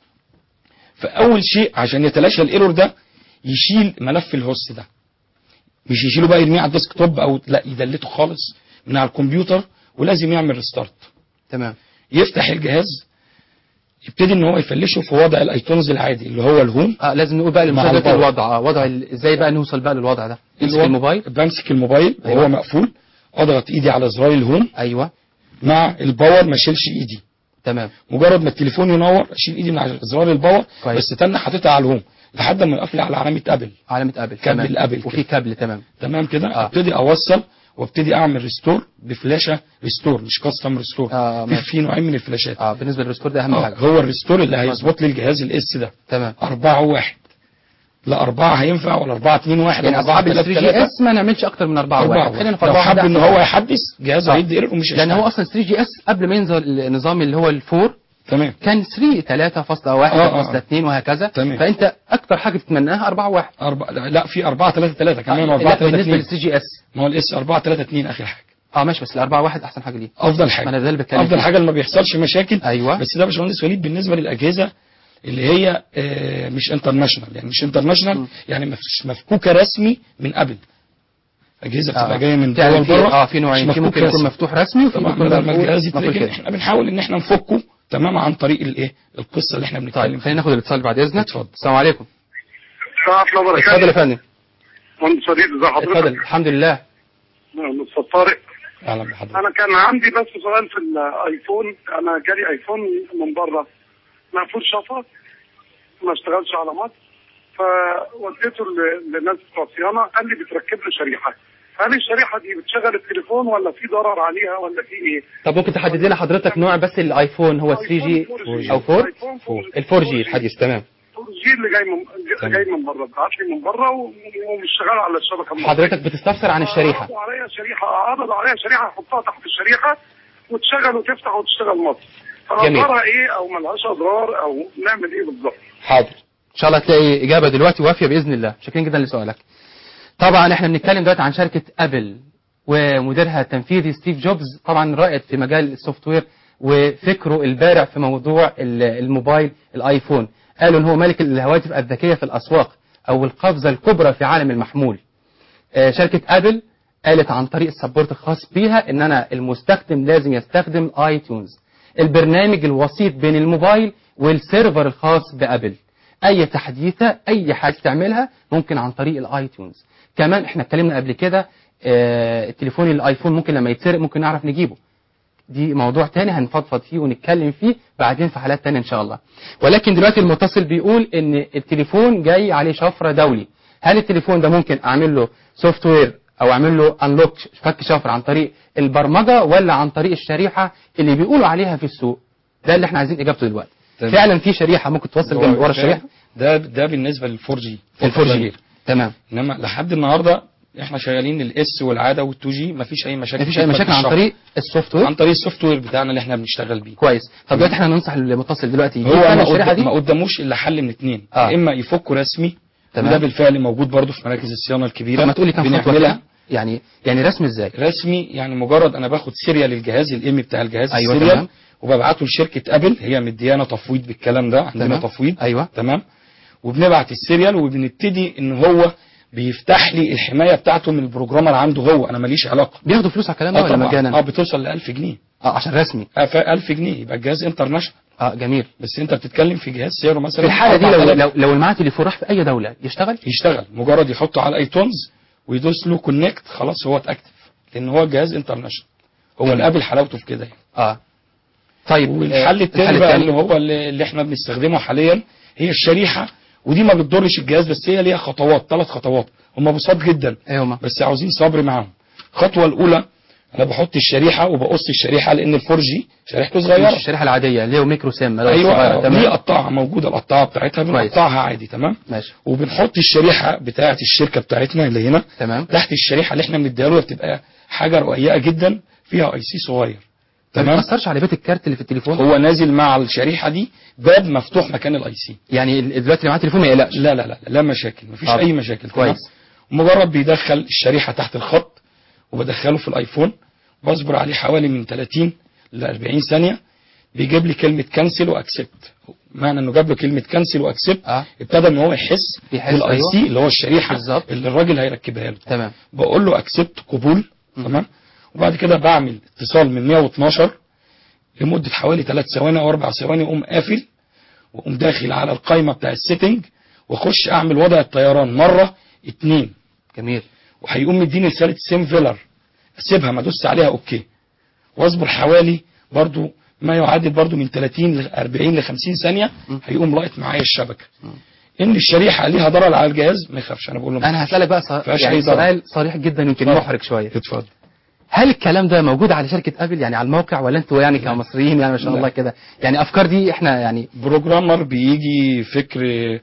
Speaker 2: فاول شيء عشان يتلاشى الايرور ده يشيل ملف الهوست ده مش يشيله بقى يرميه على الديسك توب او لا يدلته خالص من على الكمبيوتر ولازم يعمل ريستارت
Speaker 1: تمام
Speaker 2: يفتح الجهاز يبتدي ان هو يفلشه في وضع الايتونز العادي اللي هو الهوم
Speaker 1: اه لازم نقول بقى
Speaker 2: مع
Speaker 1: للمشاهد
Speaker 2: الباور.
Speaker 1: الوضع آه، وضع ال- ازاي بقى نوصل بقى للوضع ده نمسك
Speaker 2: اللي هو
Speaker 1: الموبايل
Speaker 2: بمسك الموبايل وهو
Speaker 1: أيوة.
Speaker 2: مقفول اضغط ايدي على زرار الهوم
Speaker 1: ايوه
Speaker 2: مع الباور ما اشيلش ايدي
Speaker 1: تمام
Speaker 2: مجرد ما التليفون ينور اشيل ايدي من على زرار الباور
Speaker 1: كويس.
Speaker 2: بس استنى حاططها على الهوم لحد ما يقف لي على علامه ابل
Speaker 1: علامة ابل
Speaker 2: كابل
Speaker 1: تمام.
Speaker 2: أبل
Speaker 1: وفي كابل تمام
Speaker 2: تمام كده
Speaker 1: آه.
Speaker 2: ابتدي اوصل وابتدي اعمل ريستور بفلاشه ريستور مش كاستم ريستور
Speaker 1: آه،
Speaker 2: في,
Speaker 1: ماشي.
Speaker 2: في نوعين من الفلاشات
Speaker 1: اه بالنسبه للريستور ده اهم
Speaker 2: آه،
Speaker 1: حاجه
Speaker 2: هو الريستور اللي هيظبط لي الجهاز الاس ده
Speaker 1: تمام
Speaker 2: أربعة واحد لا أربعة هينفع ولا أربعة اتنين واحد
Speaker 1: يعني
Speaker 2: ولا أربعة
Speaker 1: اصحاب ال
Speaker 2: تلاتة
Speaker 1: 3 جي
Speaker 2: تلاتة
Speaker 1: اس ما نعملش اكتر من 4
Speaker 2: أربعة
Speaker 1: واحد خلينا في
Speaker 2: لو
Speaker 1: 4
Speaker 2: حب إن هو يحدث جهازه
Speaker 1: آه.
Speaker 2: هيدي ايرور ومش
Speaker 1: لان هو
Speaker 2: هيشتغل.
Speaker 1: اصلا 3 جي اس قبل ما ينزل النظام اللي هو الفور
Speaker 2: تمام
Speaker 1: كان 3 3.1
Speaker 2: آه،
Speaker 1: 3.2 وهكذا
Speaker 2: تمام.
Speaker 1: فانت اكتر حاجه تتمناها 4 1
Speaker 2: أربعة لا لا، في أربعة تلاتة تلاتة كمان وأربعة
Speaker 1: لا
Speaker 2: تلاتة
Speaker 1: بالنسبه لل
Speaker 2: اتنين
Speaker 1: 3 جي اس
Speaker 2: ما هو الاس أربعة تلاتة اتنين آخر حاجة
Speaker 1: اه ماشي بس ال 4 1 احسن حاجه ليه
Speaker 2: أفضل
Speaker 1: ما
Speaker 2: حاجة
Speaker 1: انا ده اللي بتكلم
Speaker 2: أفضل
Speaker 1: فيه.
Speaker 2: حاجة اللي ما بيحصلش مشاكل
Speaker 1: ايوه
Speaker 2: بس ده يا باشمهندس وليد بالنسبة للأجهزة اللي هي آه، مش انترناشونال يعني مش انترناشونال يعني مش مفكوكة رسمي من أبل أجهزة بتبقى
Speaker 1: آه.
Speaker 2: جاية من
Speaker 1: يعني
Speaker 2: دول
Speaker 1: في
Speaker 2: بره
Speaker 1: اه في نوعين
Speaker 2: مش
Speaker 1: في ممكن
Speaker 2: مفكوك
Speaker 1: يكون
Speaker 2: رسمي.
Speaker 1: مفتوح رسمي وفي
Speaker 2: طبعا
Speaker 1: ممكن
Speaker 2: بدل ما
Speaker 1: مقفول-
Speaker 2: الجهاز
Speaker 1: مقفول
Speaker 2: يتركن
Speaker 1: كده.
Speaker 2: احنا بنحاول ان احنا نفكه تمام عن طريق الايه القصه اللي احنا بنتكلم
Speaker 1: طيب خلينا ناخد الاتصال بعد اذنك
Speaker 2: اتفضل.
Speaker 1: السلام عليكم
Speaker 3: ورحمة الله
Speaker 1: اتفضل يا
Speaker 3: وبركاته
Speaker 1: فندم
Speaker 3: مهندس وليد ازي
Speaker 1: اتفضل
Speaker 3: حضرتك
Speaker 1: الحمد لله
Speaker 3: مستر طارق
Speaker 2: اهلا بحضرتك
Speaker 5: انا كان عندي بس سؤال في الايفون انا جالي ايفون من بره مقفول شفره ما اشتغلش على مصر فوديته ل- لناس بتوع صيانه قال لي بتركب له شريحه هل الشريحه دي بتشغل التليفون ولا في ضرر عليها ولا في ايه؟
Speaker 1: طب ممكن تحدد لنا حضرتك نوع بس الايفون هو 3 جي او 4 ال 4 جي الحديث تمام
Speaker 5: 4 جي اللي جاي من
Speaker 2: تمام.
Speaker 5: جاي من بره بعت لي من بره و- ومش شغال على الشبكه المصرية.
Speaker 1: حضرتك بتستفسر عن الشريحه
Speaker 5: عرضوا عليا شريحه عرضوا عليا شريحه احطها تحت الشريحه وتشغل وتفتح وتشتغل مصر
Speaker 1: جميل.
Speaker 5: فاضرارها ايه او ملهاش اضرار او نعمل ايه بالظبط؟
Speaker 1: حاضر ان شاء الله تلاقي اجابه دلوقتي وافيه باذن الله شاكرين جدا لسؤالك طبعا احنا بنتكلم دلوقتي عن شركه ابل ومديرها التنفيذي ستيف جوبز طبعا رائد في مجال السوفت وير وفكره البارع في موضوع ال- الموبايل الايفون قالوا ان هو ملك الهواتف الذكيه في الاسواق او القفزه الكبرى في عالم المحمول آه، شركه ابل قالت عن طريق السبورت الخاص بيها ان انا المستخدم لازم يستخدم اي تونز البرنامج الوسيط بين الموبايل والسيرفر الخاص بابل اي تحديثه اي حاجه تعملها ممكن عن طريق الاي تونز كمان احنا اتكلمنا قبل كده آه، التليفون الايفون ممكن لما يتسرق ممكن نعرف نجيبه دي موضوع تاني هنفضفض فيه ونتكلم فيه بعدين في حالات تانية ان شاء الله ولكن دلوقتي المتصل بيقول ان التليفون جاي عليه شفرة دولي هل التليفون ده ممكن اعمل له سوفت وير او اعمل له انلوك فك شفر عن طريق البرمجة ولا عن طريق الشريحة اللي بيقولوا عليها في السوق ده اللي احنا عايزين اجابته دلوقتي
Speaker 2: تمام.
Speaker 1: فعلا في شريحة ممكن توصل جنب ورا الشريحة
Speaker 2: ده ده بالنسبه لل 4 جي
Speaker 1: الفور جي تمام
Speaker 2: انما لحد النهارده احنا شغالين الاس والعاده وال2 جي مفيش اي مشاكل
Speaker 1: مفيش اي مشاكل عن طريق السوفت
Speaker 2: عن
Speaker 1: وير
Speaker 2: طريق السوفت وير بتاعنا اللي احنا بنشتغل بيه
Speaker 1: كويس طب دلوقتي احنا ننصح المتصل دلوقتي يجيب
Speaker 2: هو
Speaker 1: فعلا
Speaker 2: ما,
Speaker 1: الشريحة
Speaker 2: قد...
Speaker 1: دي
Speaker 2: ما قداموش الا حل من اتنين
Speaker 1: آه.
Speaker 2: يا اما يفكوا رسمي
Speaker 1: تمام.
Speaker 2: وده بالفعل موجود برضه في مراكز الصيانه الكبيره
Speaker 1: طب ما تقولي كام خطوة
Speaker 2: بنعملها
Speaker 1: كده يعني يعني رسم ازاي
Speaker 2: رسمي يعني مجرد انا باخد سيريال الجهاز الام بتاع الجهاز
Speaker 1: أيوة
Speaker 2: السيريال
Speaker 1: تمام.
Speaker 2: وببعته لشركه ابل هي مديانا تفويض بالكلام ده عندنا
Speaker 1: تمام.
Speaker 2: تفويض
Speaker 1: ايوه
Speaker 2: تمام وبنبعت السيريال وبنبتدي ان هو بيفتح لي الحمايه بتاعته من البروجرامر عنده هو انا ماليش علاقه
Speaker 1: بياخدوا فلوس على الكلام ده
Speaker 2: اه
Speaker 1: ولا
Speaker 2: طبعا
Speaker 1: مجانا
Speaker 2: اه بتوصل ل 1000 جنيه
Speaker 1: اه عشان رسمي
Speaker 2: اه ف 1000 جنيه يبقى الجهاز انترناشونال
Speaker 1: اه جميل
Speaker 2: بس انت بتتكلم في جهاز سعره مثلا
Speaker 1: في الحالة دي لو
Speaker 2: 4000
Speaker 1: لو لو اللي معاه تليفون راح في أي دولة يشتغل؟
Speaker 2: يشتغل مجرد يحطه على الايتونز ويدوس له كونكت خلاص هو اتاكتف لان هو جهاز انترناشونال هو
Speaker 1: تمام.
Speaker 2: الابل حلاوته في كده يعني.
Speaker 1: اه طيب
Speaker 2: والحل
Speaker 1: آه،
Speaker 2: التاني بقى اللي هو اللي اللي احنا بنستخدمه حاليا هي الشريحه ودي ما بتضرش الجهاز بس هي ليها خطوات ثلاث خطوات هم بساط جدا
Speaker 1: ايوه ما.
Speaker 2: بس عاوزين صبر معاهم الخطوه الاولى انا بحط الشريحه وبقص الشريحه لان الفور جي شريحته
Speaker 1: مش
Speaker 2: صغيره
Speaker 1: الشريحه العادية اللي هو ميكرو سيم اللي هو
Speaker 2: ايوه
Speaker 1: الصغيرة،
Speaker 2: دي
Speaker 1: تمام
Speaker 2: قطعها موجوده القطاعه بتاعتها
Speaker 1: كويس.
Speaker 2: بنقطعها عادي تمام
Speaker 1: ماشي
Speaker 2: وبنحط الشريحه بتاعه الشركه بتاعتنا اللي هنا
Speaker 1: تمام
Speaker 2: تحت الشريحه اللي احنا بنديها له بتبقى حاجه رقيقه جدا فيها اي سي صغير
Speaker 1: ما
Speaker 2: تمام
Speaker 1: بتأثرش على بيت الكارت اللي في التليفون
Speaker 2: هو نازل مع الشريحه دي باب مفتوح مكان الاي سي
Speaker 1: يعني ال- دلوقتي اللي معاه تليفون ما يقلقش
Speaker 2: لا لا لا لا مشاكل مفيش
Speaker 1: طب.
Speaker 2: اي مشاكل تمام؟
Speaker 1: كويس.
Speaker 2: مجرد بيدخل الشريحه تحت الخط وبدخله في الايفون بصبر عليه حوالي من 30 ل 40 ثانيه بيجيب لي كلمه كانسل واكسبت معنى انه جاب له كلمه كانسل واكسبت
Speaker 1: اه
Speaker 2: ابتدى ان هو يحس
Speaker 1: يحس،
Speaker 2: بالاي
Speaker 1: أيوة.
Speaker 2: سي اللي هو الشريحه
Speaker 1: بالظبط.
Speaker 2: اللي الراجل هيركبها له
Speaker 1: تمام
Speaker 2: بقول له اكسبت قبول
Speaker 1: مم.
Speaker 2: تمام وبعد كده بعمل اتصال من 112 لمده حوالي 3 ثواني او 4 ثواني اقوم قافل واقوم داخل على القائمه بتاع السيتنج واخش اعمل وضع الطيران مره اتنين
Speaker 1: جميل
Speaker 2: وهيقوم مديني رساله سيم فيلر اسيبها ما ادوس عليها اوكي واصبر حوالي برضو ما يعادل برضو من 30 ل 40 ل 50 ثانيه
Speaker 1: مم.
Speaker 2: هيقوم لاقط معايا الشبكه ان الشريحه ليها ضرر على الجهاز ما يخافش انا بقول له ما
Speaker 1: انا
Speaker 2: تخافش.
Speaker 1: هسألك بقى ص...
Speaker 2: فيهاش
Speaker 1: يعني
Speaker 2: أي ضرر.
Speaker 1: سؤال صريح جدا يمكن
Speaker 2: اتفضل.
Speaker 1: محرج شوية
Speaker 2: اتفضل
Speaker 1: هل الكلام ده موجود على شركة ابل يعني على الموقع ولا انتوا يعني كمصريين يعني ما شاء
Speaker 2: لا.
Speaker 1: الله كده يعني افكار دي احنا يعني
Speaker 2: بروجرامر بيجي فكر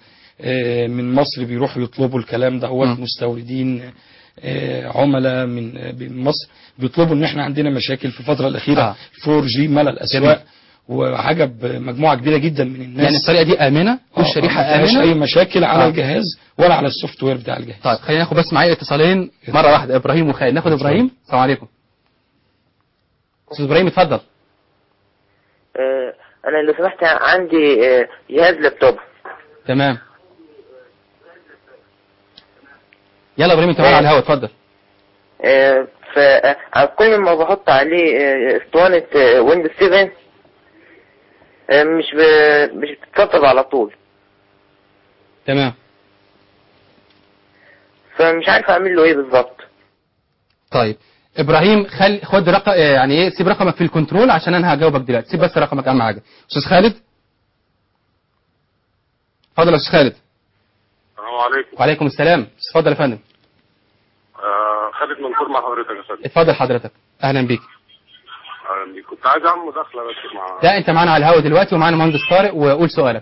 Speaker 2: آه، من مصر بيروحوا يطلبوا الكلام ده هو
Speaker 1: مم.
Speaker 2: مستوردين آه، عملاء من آه، من مصر بيطلبوا ان احنا عندنا مشاكل في الفتره الاخيره
Speaker 1: آه.
Speaker 2: 4 جي ملى الاسواق وعجب مجموعه كبيره جدا من الناس
Speaker 1: يعني الطريقة دي امنة
Speaker 2: آه،
Speaker 1: والشريحة
Speaker 2: ما فيهاش اي
Speaker 1: امنة
Speaker 2: مشاكل على
Speaker 1: آه.
Speaker 2: الجهاز ولا على السوفت وير بتاع الجهاز
Speaker 1: طيب خلينا ناخد بس معايا اتصالين مرة واحدة ابراهيم وخالد ناخد
Speaker 2: اتفضل.
Speaker 1: ابراهيم السلام عليكم استاذ ابراهيم اتفضل
Speaker 6: آه، انا لو سمحت عندي آه، جهاز لابتوب
Speaker 1: تمام يلا ابراهيم انت معانا على الهواء اتفضل
Speaker 6: آه، ف آه، كل ما بحط عليه آه، اسطوانة آه، ويندوز 7 آه، مش ب... مش بتتسطب على طول
Speaker 1: تمام
Speaker 6: فمش عارف اعمل له ايه بالظبط
Speaker 1: طيب ابراهيم خل خد رقم يعني ايه سيب رقمك في الكنترول عشان انا هجاوبك دلوقتي سيب بس رقمك اهم حاجه استاذ خالد اتفضل يا استاذ خالد
Speaker 3: السلام عليكم
Speaker 1: وعليكم السلام اتفضل يا فندم
Speaker 3: آه خالد منصور مع حضرتك يا فندم
Speaker 1: اتفضل حضرتك اهلا بيك
Speaker 3: أهلا بيك. كنت عايز اعمل مداخله بس مع
Speaker 1: لا انت معانا على الهوا دلوقتي ومعانا مهندس طارق وقول سؤالك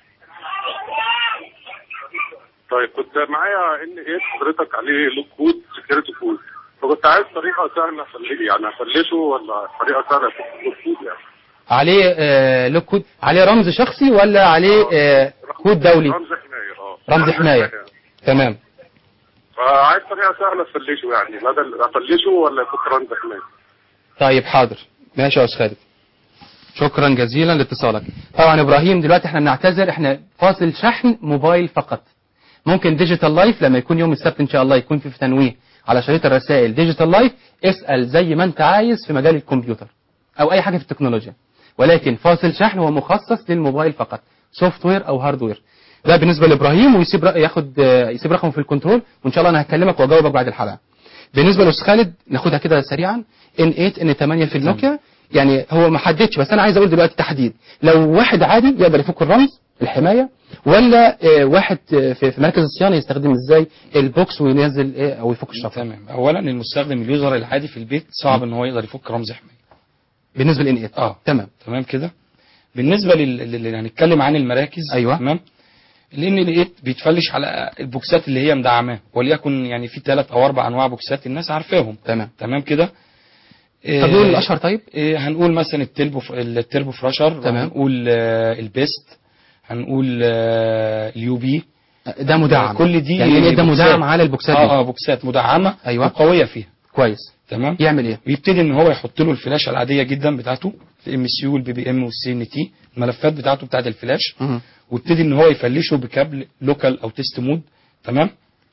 Speaker 3: طيب كنت معايا ان ايه حضرتك عليه لوك كود سكيورتي كود فكنت عايز طريقه سهله افليه يعني افلشه ولا طريقه سهله افك الكود يعني
Speaker 1: عليه آه لوك كود عليه رمز شخصي ولا عليه آه كود دولي
Speaker 3: رمز حمايه اه
Speaker 1: رمز حماية. تمام
Speaker 3: فعايز طريقه سهله افلشه يعني بدل افلشه ولا يفك رمز حمايه
Speaker 1: طيب حاضر ماشي يا استاذ خالد شكرا جزيلا لاتصالك طبعا ابراهيم دلوقتي احنا بنعتذر احنا فاصل شحن موبايل فقط ممكن ديجيتال لايف لما يكون يوم السبت ان شاء الله يكون في تنويه على شريط الرسائل ديجيتال لايف اسال زي ما انت عايز في مجال الكمبيوتر او اي حاجه في التكنولوجيا ولكن فاصل شحن هو مخصص للموبايل فقط سوفت وير او هارد وير ده بالنسبه لابراهيم ويسيب رق- ياخد آه، يسيب رقمه في الكنترول وان شاء الله انا هكلمك واجاوبك بعد الحلقه بالنسبه لاستاذ خالد ناخدها كده سريعا ان 8 ان 8 في النوكيا يعني هو ما حددش بس انا عايز اقول دلوقتي تحديد لو واحد عادي يقدر يفك الرمز الحمايه ولا آه، واحد آه، في في مركز الصيانه يستخدم ازاي البوكس وينزل آه، او يفك الشفره
Speaker 2: تمام اولا المستخدم اليوزر العادي في البيت صعب ان هو يقدر يفك رمز حمايه
Speaker 1: بالنسبه لان 8
Speaker 2: اه
Speaker 1: تمام
Speaker 2: تمام كده بالنسبه لل- اللي هنتكلم عن المراكز
Speaker 1: أيوة.
Speaker 2: تمام لان لقيت بيتفلش على البوكسات اللي هي مدعماه وليكن يعني في ثلاث او اربع انواع بوكسات الناس عارفاهم
Speaker 1: تمام
Speaker 2: تمام كده
Speaker 1: طب نقول الاشهر طيب
Speaker 2: إيه هنقول مثلا التربو التربو فراشر
Speaker 1: تمام.
Speaker 2: هنقول آه، البيست هنقول آه، اليو بي
Speaker 1: ده مدعم
Speaker 2: كل دي
Speaker 1: يعني إيه ده
Speaker 2: بوكسات.
Speaker 1: مدعم على البوكسات
Speaker 2: اه اه
Speaker 1: دي
Speaker 2: بوكسات مدعمه
Speaker 1: أيوة.
Speaker 2: وقويه فيها
Speaker 1: كويس
Speaker 2: تمام
Speaker 1: يعمل ايه
Speaker 2: ويبتدي ان هو يحط له الفلاشه العاديه جدا بتاعته الام اس يو والبي بي ام والسي ان تي الملفات بتاعته بتاعت الفلاش
Speaker 1: مهم.
Speaker 2: ويبتدي ان هو يفلشه بكابل لوكال او تيست مود تمام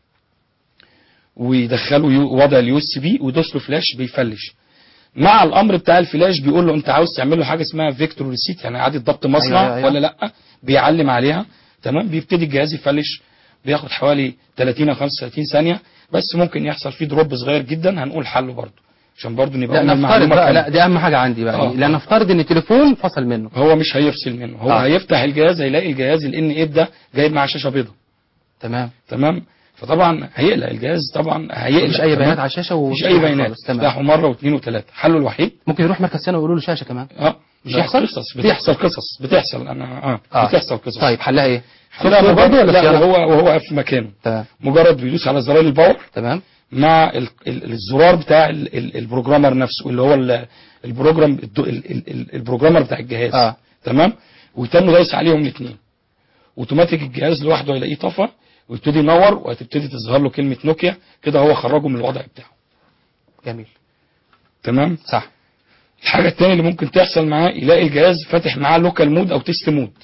Speaker 2: ويدخله يو وضع اليو اس بي ويدوس له فلاش بيفلش مع الامر بتاع الفلاش بيقول له انت عاوز تعمل له حاجه اسمها فيكتور ريسيت يعني اعاده ضبط مصنع
Speaker 1: أيوة، أيوة.
Speaker 2: ولا لا بيعلم عليها تمام بيبتدي الجهاز يفلش بياخد حوالي 30 او 35 ثانيه بس ممكن يحصل فيه دروب صغير جدا هنقول حله برضه عشان برضه نبقى
Speaker 1: لا
Speaker 2: قلنا
Speaker 1: نفترض
Speaker 2: المعلومة
Speaker 1: بقى لا
Speaker 2: كاملة.
Speaker 1: دي اهم حاجه عندي بقى
Speaker 2: آه.
Speaker 1: لا نفترض ان التليفون فصل منه
Speaker 2: هو مش هيفصل منه هو
Speaker 1: آه.
Speaker 2: هيفتح الجهاز هيلاقي الجهاز الان 8 ده جايب معاه شاشه بيضاء
Speaker 1: تمام
Speaker 2: تمام فطبعا هيقلق الجهاز طبعا هيقلق
Speaker 1: مفيش اي
Speaker 2: تمام؟
Speaker 1: بيانات على الشاشه
Speaker 2: مفيش اي بيانات
Speaker 1: خالص. تمام
Speaker 2: افتحه مره واثنين وثلاثه حله الوحيد
Speaker 1: ممكن يروح مركز صيانه ويقولوا له شاشه كمان
Speaker 2: اه
Speaker 1: مش يحصل؟
Speaker 2: قصص بتحصل قصص بتحصل انا اه,
Speaker 1: آه.
Speaker 2: بتحصل قصص
Speaker 1: طيب حلها ايه
Speaker 2: حلها
Speaker 1: سوفت وير برضه
Speaker 2: مجرد
Speaker 1: ولا
Speaker 2: لا
Speaker 1: صيانة؟
Speaker 2: وهو وهو واقف في مكانه
Speaker 1: تمام
Speaker 2: مجرد بيدوس على زرار الباور
Speaker 1: تمام
Speaker 2: مع ال- ال- الزرار بتاع ال- ال- البروجرامر نفسه اللي هو ال- البروجرام الدو- ال- ال- ال- البروجرامر بتاع الجهاز
Speaker 1: اه
Speaker 2: تمام ويتم دايس عليهم الاثنين اوتوماتيك الجهاز لوحده هيلاقيه طفى ويبتدي ينور وهتبتدي تظهر له كلمه نوكيا كده هو خرجه من الوضع بتاعه
Speaker 1: جميل
Speaker 2: تمام
Speaker 1: صح
Speaker 2: الحاجه الثانيه اللي ممكن تحصل معاه يلاقي الجهاز فاتح معاه لوكال مود او تيست مود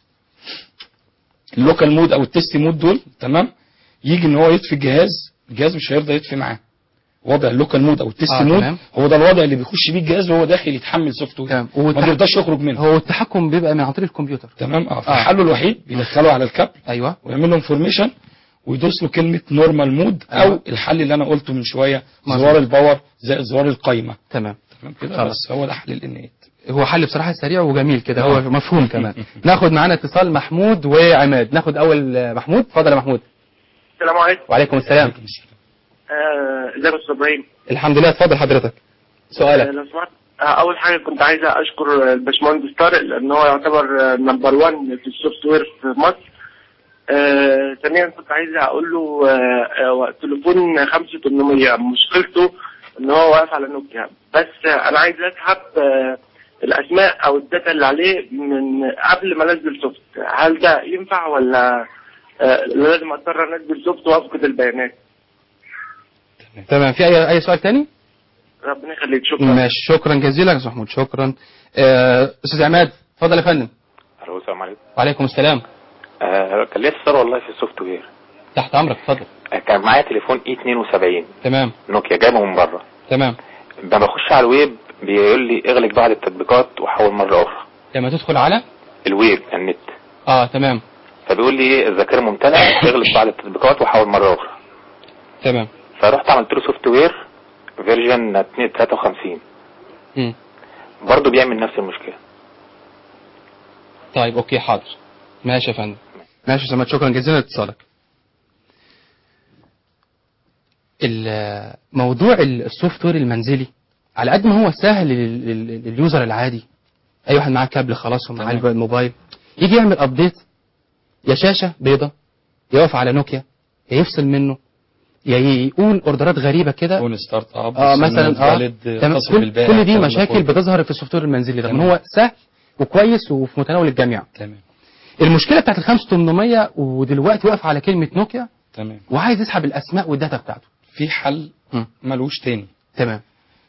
Speaker 2: اللوكال مود او التيست مود دول تمام يجي ان هو يطفي الجهاز الجهاز مش هيرضى يطفي معاه وضع اللوكال مود او التيست
Speaker 1: آه،
Speaker 2: مود
Speaker 1: تمام.
Speaker 2: هو ده الوضع اللي بيخش بيه الجهاز وهو داخل يتحمل سوفت وير
Speaker 1: تمام
Speaker 2: ما
Speaker 1: والتح-
Speaker 2: بيرضاش يخرج منه
Speaker 1: هو التحكم بيبقى من عن طريق الكمبيوتر
Speaker 2: تمام اه فحله الوحيد بيدخله على الكابل
Speaker 1: ايوه
Speaker 2: ويعمل له انفورميشن ويدوس له كلمه نورمال مود او
Speaker 1: أيوة.
Speaker 2: الحل اللي انا قلته من شويه
Speaker 1: مظبوط.
Speaker 2: زرار الباور زائد زرار القايمه
Speaker 1: تمام
Speaker 2: تمام كده
Speaker 1: خلاص.
Speaker 2: بس هو ده حل الانيت
Speaker 1: هو حل بصراحه سريع وجميل كده هو مفهوم كمان ناخد معانا اتصال محمود وعماد ناخد اول آه، محمود اتفضل يا محمود
Speaker 7: السلام عليكم
Speaker 1: وعليكم السلام
Speaker 7: آه، ازيك يا استاذ ابراهيم
Speaker 1: الحمد لله اتفضل حضرتك
Speaker 7: آه،
Speaker 1: سؤالك
Speaker 7: لو سمحت آه، اول حاجه كنت عايز اشكر الباشمهندس طارق لان هو يعتبر نمبر 1 في السوفت وير في مصر آه، ثانيا كنت عايز اقول له آه، آه، تليفون 5800 مشكلته ان هو واقف على نوكيا بس آه، انا عايز اسحب آه، الاسماء او الداتا اللي عليه من قبل ما انزل سوفت هل ده ينفع ولا آه، لازم اضطر انزل سوفت وافقد البيانات
Speaker 1: تمام في اي اي سؤال تاني
Speaker 7: ربنا يخليك شكرا
Speaker 1: ماشي شكرا جزيلا يا استاذ محمود شكرا آه، استاذ عماد اتفضل يا فندم
Speaker 8: الو السلام عليكم
Speaker 1: وعليكم السلام
Speaker 8: آه كان ليا استفسار والله في السوفت وير
Speaker 1: تحت امرك اتفضل
Speaker 8: آه كان معايا تليفون اي 72
Speaker 1: تمام
Speaker 8: نوكيا جايبه من بره
Speaker 1: تمام
Speaker 8: لما بخش على الويب بيقول لي اغلق بعض التطبيقات وحول مره اخرى
Speaker 1: لما تدخل على
Speaker 8: الويب النت
Speaker 1: اه تمام
Speaker 8: فبيقول لي ايه الذاكره ممتلئه اغلق بعض التطبيقات وحول مره اخرى
Speaker 1: تمام
Speaker 8: فرحت عملت له سوفت وير فيرجن 53
Speaker 1: مم.
Speaker 8: برضه بيعمل نفس المشكله
Speaker 1: طيب اوكي حاضر ماشي يا فندم ماشي يا سمات شكرا جزيلا لاتصالك ال- موضوع ال- السوفت وير المنزلي على قد ما هو سهل لل- لل- لليوزر العادي اي واحد معاه كابل خلاص ومعاه
Speaker 2: تمام.
Speaker 1: الموبايل يجي يعمل ابديت يا شاشه بيضه يقف على نوكيا يا يفصل منه يا يقول اوردرات غريبه كده
Speaker 2: كون ستارت اب
Speaker 1: اه مثلا اه
Speaker 2: والد
Speaker 1: تمام.
Speaker 2: تصل
Speaker 1: كل,
Speaker 2: بالبائع
Speaker 1: كل دي
Speaker 2: الكلام ده
Speaker 1: مشاكل
Speaker 2: كله.
Speaker 1: بتظهر في السوفت وير المنزلي رغم ان
Speaker 2: تمام.
Speaker 1: هو سهل وكويس وفي متناول الجميع
Speaker 2: تمام
Speaker 1: المشكله بتاعت ال 5800 ودلوقتي واقف على كلمه نوكيا
Speaker 2: تمام
Speaker 1: وعايز يسحب الاسماء والداتا بتاعته
Speaker 2: في حل
Speaker 1: مم.
Speaker 2: ملوش تاني
Speaker 1: تمام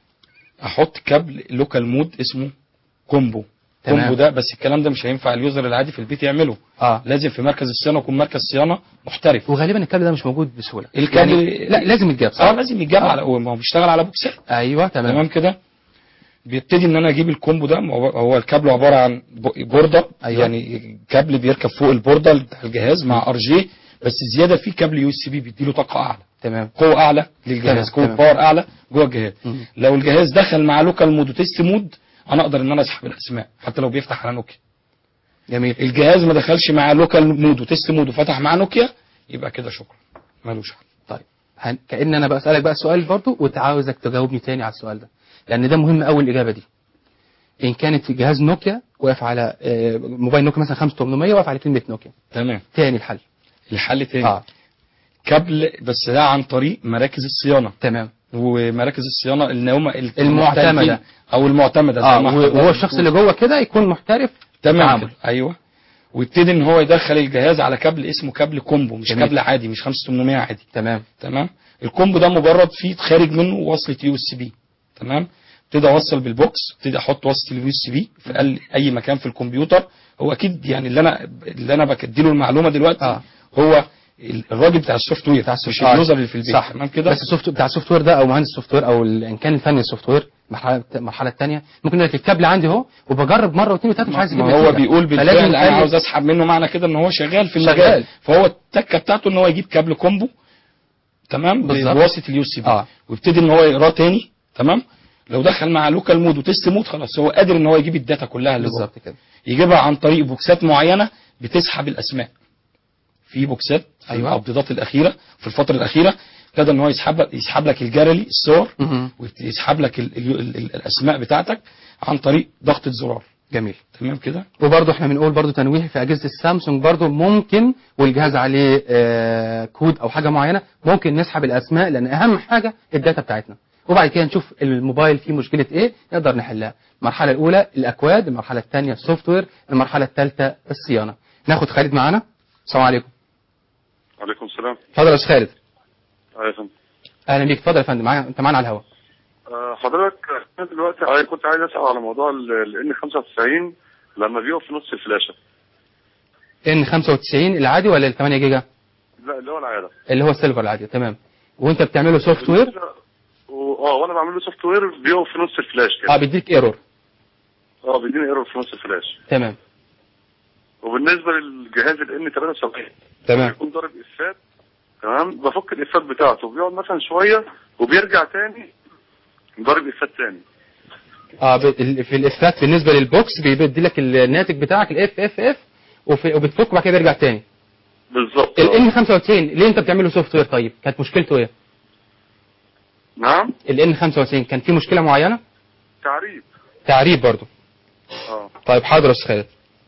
Speaker 2: احط كابل لوكال مود اسمه كومبو
Speaker 1: تمام.
Speaker 2: كومبو ده بس الكلام ده مش هينفع اليوزر العادي في البيت يعمله
Speaker 1: اه
Speaker 2: لازم في مركز الصيانه يكون مركز صيانه محترف
Speaker 1: وغالبا الكابل ده مش موجود بسهوله
Speaker 2: الكابل-
Speaker 1: يعني لا لازم يتجاب صح
Speaker 2: اه لازم يتجمع
Speaker 1: آه.
Speaker 2: على ما هو بيشتغل على بوكسات
Speaker 1: ايوه تمام
Speaker 2: تمام كده بيبتدي ان انا اجيب الكومبو ده هو هو الكابل عباره عن ب- بورده
Speaker 1: أيوة.
Speaker 2: يعني كابل بيركب فوق البورده بتاع الجهاز مع ار جي بس زياده فيه كابل يو اس بي بيديله طاقه اعلى
Speaker 1: تمام
Speaker 2: قوه اعلى للجهاز
Speaker 1: تمام،
Speaker 2: قوه
Speaker 1: تمام.
Speaker 2: باور اعلى جوه الجهاز
Speaker 1: مم.
Speaker 2: لو الجهاز دخل مع لوكال مود وتيست مود انا اقدر ان انا اسحب الاسماء حتى لو بيفتح على نوكيا
Speaker 1: جميل
Speaker 2: الجهاز ما دخلش مع لوكال مود وتيست مود وفتح مع نوكيا يبقى كده شكرا ملوش حل
Speaker 1: طيب هن... كأن انا بسألك بقى سؤال برضو وتعاوزك تجاوبني تاني على السؤال ده لان ده مهم قوي الاجابه دي ان كانت في جهاز نوكيا واقف على آه، موبايل نوكيا مثلا 5800 واقف على كلمه نوكيا
Speaker 2: تمام
Speaker 1: تاني الحل
Speaker 2: الحل تاني
Speaker 1: اه
Speaker 2: كابل بس ده عن طريق مراكز الصيانه
Speaker 1: تمام
Speaker 2: ومراكز الصيانه اللي هم
Speaker 1: المعتمدة.
Speaker 2: او المعتمده
Speaker 1: اه
Speaker 2: زي ما
Speaker 1: و-
Speaker 2: حضرتك
Speaker 1: وهو الشخص
Speaker 2: بتقول.
Speaker 1: اللي جوه كده يكون محترف
Speaker 2: تمام
Speaker 1: تعامل.
Speaker 2: كده. ايوه ويبتدي ان هو يدخل الجهاز على كابل اسمه كابل كومبو مش
Speaker 1: جميل.
Speaker 2: كابل عادي مش 5800 عادي
Speaker 1: تمام
Speaker 2: تمام الكومبو ده مجرد فيه خارج منه وصله يو اس بي تمام ابتدي اوصل بالبوكس ابتدي احط وصله اليو اس بي في أقل- اي مكان في الكمبيوتر هو اكيد يعني اللي انا اللي انا بديله المعلومه دلوقتي
Speaker 1: آه.
Speaker 2: هو الراجل بتاع السوفت وير
Speaker 1: بتاع
Speaker 2: مش
Speaker 1: السوفت وير.
Speaker 2: اليوزر اللي في البيت
Speaker 1: صح
Speaker 2: تمام كده
Speaker 1: بس السوفت بتاع السوفت وير ده او مهندس السوفت وير او ال- ان كان الفني السوفت وير المرحله المرحله الثانيه ممكن يقول لك الكابل عندي اهو وبجرب مره واثنين وثلاثه مش عايز يجيب
Speaker 2: ما هو
Speaker 1: نتيجة.
Speaker 2: بيقول
Speaker 1: فلازم
Speaker 2: بالفعل انا
Speaker 1: يخلي-
Speaker 2: عاوز اسحب منه معنى كده ان هو شغال في المجال
Speaker 1: شغال.
Speaker 2: فهو التكه بتاعته ان هو يجيب كابل كومبو تمام
Speaker 1: بالظبط.
Speaker 2: بواسطه اليو سي بي
Speaker 1: آه.
Speaker 2: ويبتدي ان هو يقراه تاني تمام لو دخل مع لوكال مود وتيست مود خلاص هو قادر ان هو يجيب الداتا كلها اللي جوه
Speaker 1: بالظبط كده
Speaker 2: يجيبها عن طريق بوكسات معينه بتسحب الاسماء في بوكسات في
Speaker 1: أيوة.
Speaker 2: الابديتات الاخيره في الفتره الاخيره ابتدى ان هو يسحب يسحب لك الجارلي الصور
Speaker 1: مهم.
Speaker 2: ويسحب لك ال ال ال الاسماء بتاعتك عن طريق ضغطه زرار
Speaker 1: جميل
Speaker 2: تمام كده
Speaker 1: وبرضه احنا بنقول برضه تنويه في اجهزه السامسونج برضه ممكن والجهاز عليه آه كود او حاجه معينه ممكن نسحب الاسماء لان اهم حاجه الداتا بتاعتنا وبعد كده نشوف الموبايل فيه مشكله ايه نقدر نحلها المرحله الاولى الاكواد المرحله الثانيه السوفت وير المرحله الثالثه الصيانه ناخد خالد معانا السلام عليكم
Speaker 3: وعليكم السلام
Speaker 1: اتفضل يا استاذ خالد
Speaker 3: أيوة يا فندم.
Speaker 1: اهلا بيك اتفضل يا فندم معايا انت معانا على الهواء
Speaker 3: آه، حضرتك انا دلوقتي عايز- كنت عايز اسال على موضوع ال ان 95 لما بيقف في نص الفلاشه
Speaker 1: ان 95 العادي ولا ال 8 جيجا
Speaker 3: لا اللي هو العاده
Speaker 1: اللي هو السيلفر العادي تمام وانت بتعمله سوفت وير
Speaker 3: و- اه وانا بعمل له سوفت وير بيقف في نص الفلاش كده
Speaker 1: اه بيديك ايرور
Speaker 3: اه بيديني ايرور في نص الفلاش
Speaker 1: تمام
Speaker 3: وبالنسبه للجهاز ال ان 73
Speaker 1: تمام
Speaker 3: بيكون ضارب افات تمام بفك الافات بتاعته بيقعد مثلا شويه وبيرجع تاني ضارب افات تاني
Speaker 1: اه ب- ال- في الافات بالنسبه للبوكس بيدي لك الناتج بتاعك الاف اف اف وبتفك وبعد كده بيرجع تاني
Speaker 3: بالظبط
Speaker 1: ال ان 95 ليه انت بتعمله سوفت وير طيب كانت مشكلته ايه
Speaker 3: نعم
Speaker 1: ال ان 95 كان في مشكله معينه
Speaker 3: تعريب
Speaker 1: تعريب برضو
Speaker 3: اه
Speaker 1: طيب حاضر يا استاذ خالد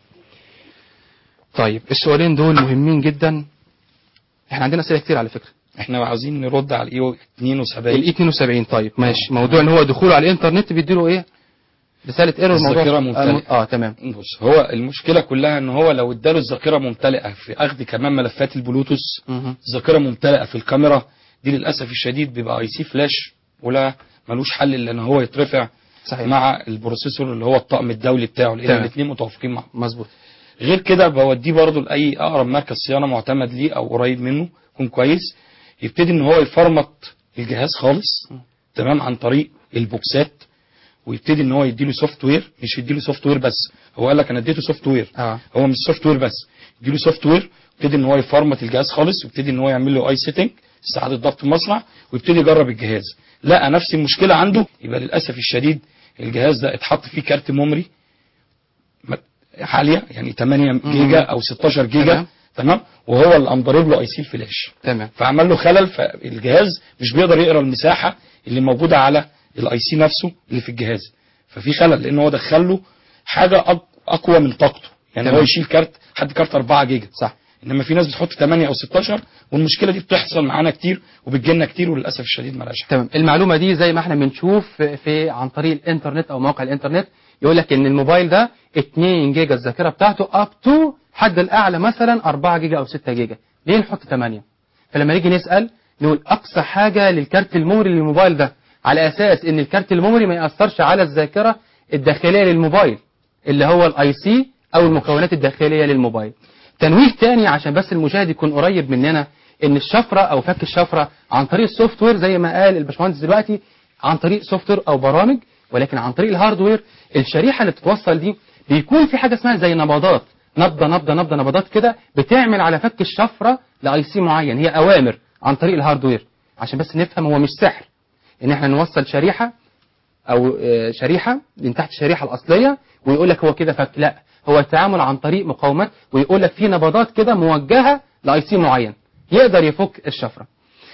Speaker 1: طيب السؤالين دول مهمين جدا احنا عندنا اسئله كتير على فكره
Speaker 2: احنا عاوزين نرد على الاي 72
Speaker 1: الاي 72 طيب ماشي موضوع ان هو دخوله على الانترنت بيديله ايه رساله ايرور موضوع
Speaker 2: الذاكرة ممتلئة.
Speaker 1: اه, آه تمام
Speaker 2: بص هو المشكله كلها ان هو لو اداله الذاكره ممتلئه في اخذ كمان ملفات البلوتوث
Speaker 1: مهم.
Speaker 2: ذاكره ممتلئه في الكاميرا دي للاسف الشديد بيبقى اي سي فلاش ولا ملوش حل الا ان هو يترفع
Speaker 1: صحيح
Speaker 2: مع البروسيسور اللي هو الطقم الدولي بتاعه لان
Speaker 1: تمام.
Speaker 2: الاثنين متوافقين مع بعض.
Speaker 1: مظبوط
Speaker 2: غير كده بوديه برضه لاي اقرب مركز صيانه معتمد ليه او قريب منه يكون كويس يبتدي ان هو يفرمط الجهاز خالص تمام عن طريق البوكسات ويبتدي ان هو يديله سوفت وير مش يديله سوفت وير بس هو قال لك انا اديته سوفت وير
Speaker 1: اه
Speaker 2: هو مش سوفت وير بس يديله سوفت وير يبتدي ان هو يفرمط الجهاز خالص ويبتدي ان هو يعمل له اي سيتنج استعاده ضبط المصنع ويبتدي يجرب الجهاز لقى نفس المشكله عنده يبقى للاسف الشديد الجهاز ده اتحط فيه كارت ميموري م- عاليه يعني 8 جيجا او 16 جيجا
Speaker 1: تمام.
Speaker 2: تمام وهو اللي قام ضارب له اي سي الفلاش
Speaker 1: تمام
Speaker 2: فعمل له خلل فالجهاز مش بيقدر يقرا المساحه اللي موجوده على الاي سي نفسه اللي في الجهاز ففي خلل لان هو دخل له حاجه أق- اقوى من طاقته يعني
Speaker 1: تمام.
Speaker 2: هو يشيل كارت حد كارت 4 جيجا
Speaker 1: صح
Speaker 2: انما في ناس بتحط 8 او 16 والمشكله دي بتحصل معانا كتير وبتجي لنا كتير وللاسف الشديد مالهاش حل
Speaker 1: تمام المعلومه دي زي ما احنا بنشوف في, في عن طريق الانترنت او موقع الانترنت يقول لك ان الموبايل ده 2 جيجا الذاكره بتاعته اب تو حد الاعلى مثلا 4 جيجا او 6 جيجا ليه نحط 8 فلما نيجي نسال نقول اقصى حاجه للكارت الميموري للموبايل ده على اساس ان الكارت الميموري ما ياثرش على الذاكره الداخليه للموبايل اللي هو الاي سي او المكونات الداخليه للموبايل تنويه تاني عشان بس المشاهد يكون قريب مننا ان الشفره او فك الشفره عن طريق السوفت وير زي ما قال الباشمهندس دلوقتي عن طريق سوفت وير او برامج ولكن عن طريق الهاردوير الشريحه اللي بتتوصل دي بيكون في حاجه اسمها زي نبضات نبضه نبضه نبضه نبضات كده بتعمل على فك الشفره لاي سي معين هي اوامر عن طريق الهاردوير عشان بس نفهم هو مش سحر ان احنا نوصل شريحه او آه، شريحه من تحت الشريحه الاصليه ويقول لك هو كده فك لا هو التعامل عن طريق مقاومات ويقول لك في نبضات كده موجهه لاي سي معين يقدر يفك الشفره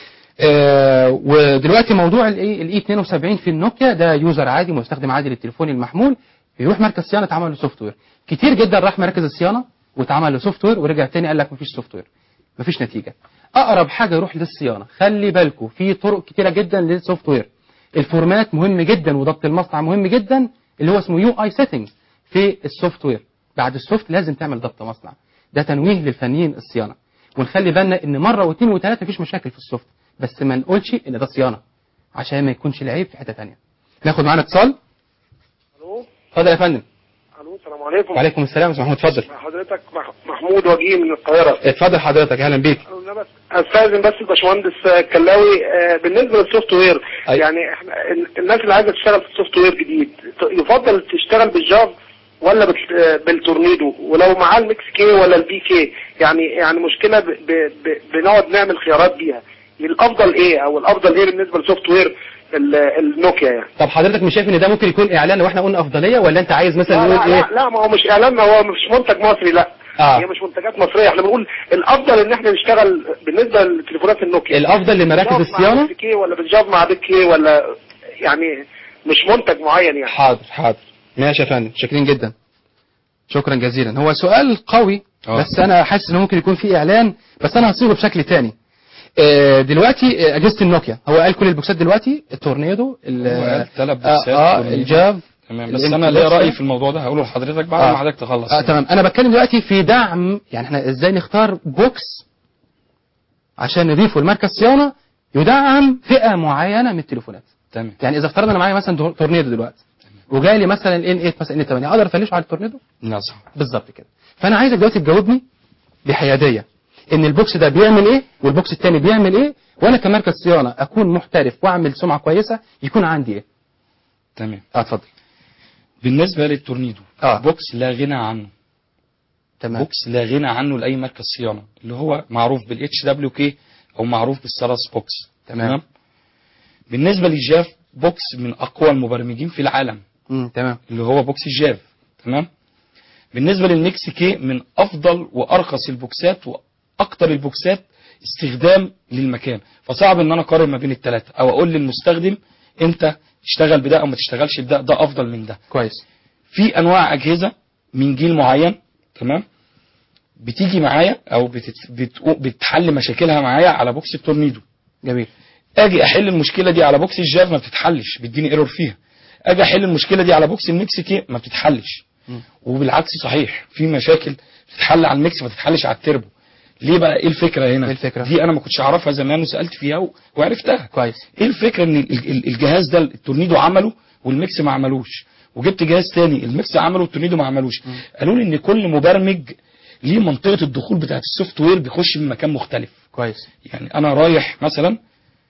Speaker 1: آه، ودلوقتي موضوع الايه الاي 72 في النوكيا ده يوزر عادي مستخدم عادي للتليفون المحمول بيروح مركز صيانه اتعمل له سوفت وير كتير جدا راح مركز الصيانه واتعمل له سوفت وير ورجع تاني قال لك مفيش سوفت وير مفيش نتيجه اقرب حاجه يروح للصيانه خلي بالكم في طرق كتيره جدا للسوفت وير الفورمات مهم جدا وضبط المصنع مهم جدا اللي هو اسمه يو اي سيتنج في السوفت وير بعد السوفت لازم تعمل ضبط مصنع ده تنويه للفنيين الصيانه ونخلي بالنا ان مره واثنين وثلاثه مفيش مشاكل في السوفت بس ما نقولش ان ده صيانه عشان ما يكونش العيب في حته ثانيه ناخد معانا اتصال
Speaker 5: الو
Speaker 1: اتفضل يا فندم
Speaker 5: الو السلام عليكم
Speaker 1: وعليكم السلام يا أستاذ محمود اتفضل
Speaker 5: حضرتك مح- محمود وجيه من القاهره
Speaker 1: اتفضل حضرتك اهلا بيك
Speaker 5: أنا بس استاذن بس الباشمهندس آه، كلاوي آه، بالنسبه للسوفت وير
Speaker 1: أي.
Speaker 5: يعني احنا ال- الناس اللي عايزه تشتغل في السوفت وير جديد ت- يفضل تشتغل بالجاف ولا بت- آه، بالتورنيدو ولو معاه الميكس كي ولا البي كي يعني يعني مشكله ب ب ب بنقعد نعمل خيارات بيها الافضل ايه او الافضل ايه بالنسبه للسوفت وير ال- النوكيا يعني
Speaker 1: طب حضرتك مش شايف ان ده ممكن يكون اعلان واحنا قلنا افضليه ولا انت عايز مثلا
Speaker 5: لا
Speaker 1: نقول
Speaker 5: لا,
Speaker 1: ايه
Speaker 5: لا, لا ما هو مش اعلان هو مش منتج مصري لا
Speaker 1: آه.
Speaker 5: هي مش منتجات مصريه احنا بنقول الافضل ان احنا نشتغل بالنسبه لتليفونات النوكيا
Speaker 1: الافضل لمراكز
Speaker 5: بالجاف مع
Speaker 1: الصيانه
Speaker 5: بيك كي ولا بالجاف مع بيك كي ولا يعني مش منتج معين يعني
Speaker 1: حاضر حاضر ماشي يا فندم شاكرين جدا شكرا جزيلا هو سؤال قوي
Speaker 2: آه.
Speaker 1: بس انا حاسس انه ممكن يكون فيه اعلان بس انا هصيغه بشكل تاني آه، دلوقتي آه، اجهزه النوكيا هو قال كل البوكسات دلوقتي التورنيدو ال-
Speaker 2: هو قال تلات
Speaker 1: آه،
Speaker 2: بوكسات
Speaker 1: اه
Speaker 2: تورنيدو.
Speaker 1: الجاف
Speaker 2: تمام بس
Speaker 1: الإم-
Speaker 2: انا ليا راي
Speaker 1: بوكس.
Speaker 2: في الموضوع ده هقوله لحضرتك بعد
Speaker 1: آه.
Speaker 2: ما حضرتك تخلص
Speaker 1: اه تمام انا بتكلم دلوقتي في دعم يعني احنا ازاي نختار بوكس عشان نضيفه لمركز صيانه يدعم فئه معينه من التليفونات
Speaker 2: تمام
Speaker 1: يعني اذا افترضنا انا معايا مثلا دور- تورنيدو دلوقتي وجاي لي مثلا الان 8 مثلا ان 8 اقدر افلشه على التورنيدو
Speaker 2: لا صح
Speaker 1: بالظبط كده فانا عايزك دلوقتي تجاوبني بحياديه ان البوكس ده بيعمل ايه والبوكس الثاني بيعمل ايه وانا كمركز صيانه اكون محترف واعمل سمعه كويسه يكون عندي ايه
Speaker 2: تمام
Speaker 1: اه اتفضل
Speaker 2: بالنسبه للتورنيدو
Speaker 1: آه.
Speaker 2: بوكس لا غنى عنه
Speaker 1: تمام
Speaker 2: بوكس لا غنى عنه لاي مركز صيانه اللي هو معروف بالاتش دبليو كي او معروف بالسراس بوكس
Speaker 1: تمام.
Speaker 2: بالنسبه للجاف بوكس من اقوى المبرمجين في العالم
Speaker 1: مم. تمام
Speaker 2: اللي هو بوكس الجاف تمام بالنسبه للميكس كي من افضل وارخص البوكسات واكتر البوكسات استخدام للمكان فصعب ان انا اقارن ما بين الثلاثه او اقول للمستخدم انت تشتغل بده او ما تشتغلش بده ده افضل من ده
Speaker 1: كويس
Speaker 2: في انواع اجهزه من جيل معين تمام بتيجي معايا او بتت... بتقو... بتحل مشاكلها معايا على بوكس التورنيدو
Speaker 1: جميل
Speaker 2: اجي احل المشكله دي على بوكس الجاف ما بتتحلش بيديني ايرور فيها اجي احل المشكله دي على بوكس الميكس كي ما بتتحلش
Speaker 1: مم.
Speaker 2: وبالعكس صحيح في مشاكل بتتحل على الميكس ما تتحلش على التربو ليه بقى ايه الفكره هنا
Speaker 1: إيه الفكرة؟
Speaker 2: دي انا ما كنتش اعرفها زمان وسالت فيها و... وعرفتها
Speaker 1: كويس
Speaker 2: ايه الفكره ان ال- ال- الجهاز ده التورنيدو عمله والميكس ما عملوش وجبت جهاز تاني الميكس عمله والتورنيدو ما عملوش قالوا لي ان كل مبرمج ليه منطقه الدخول بتاعت السوفت وير بيخش من مكان مختلف
Speaker 1: كويس
Speaker 2: يعني انا رايح مثلا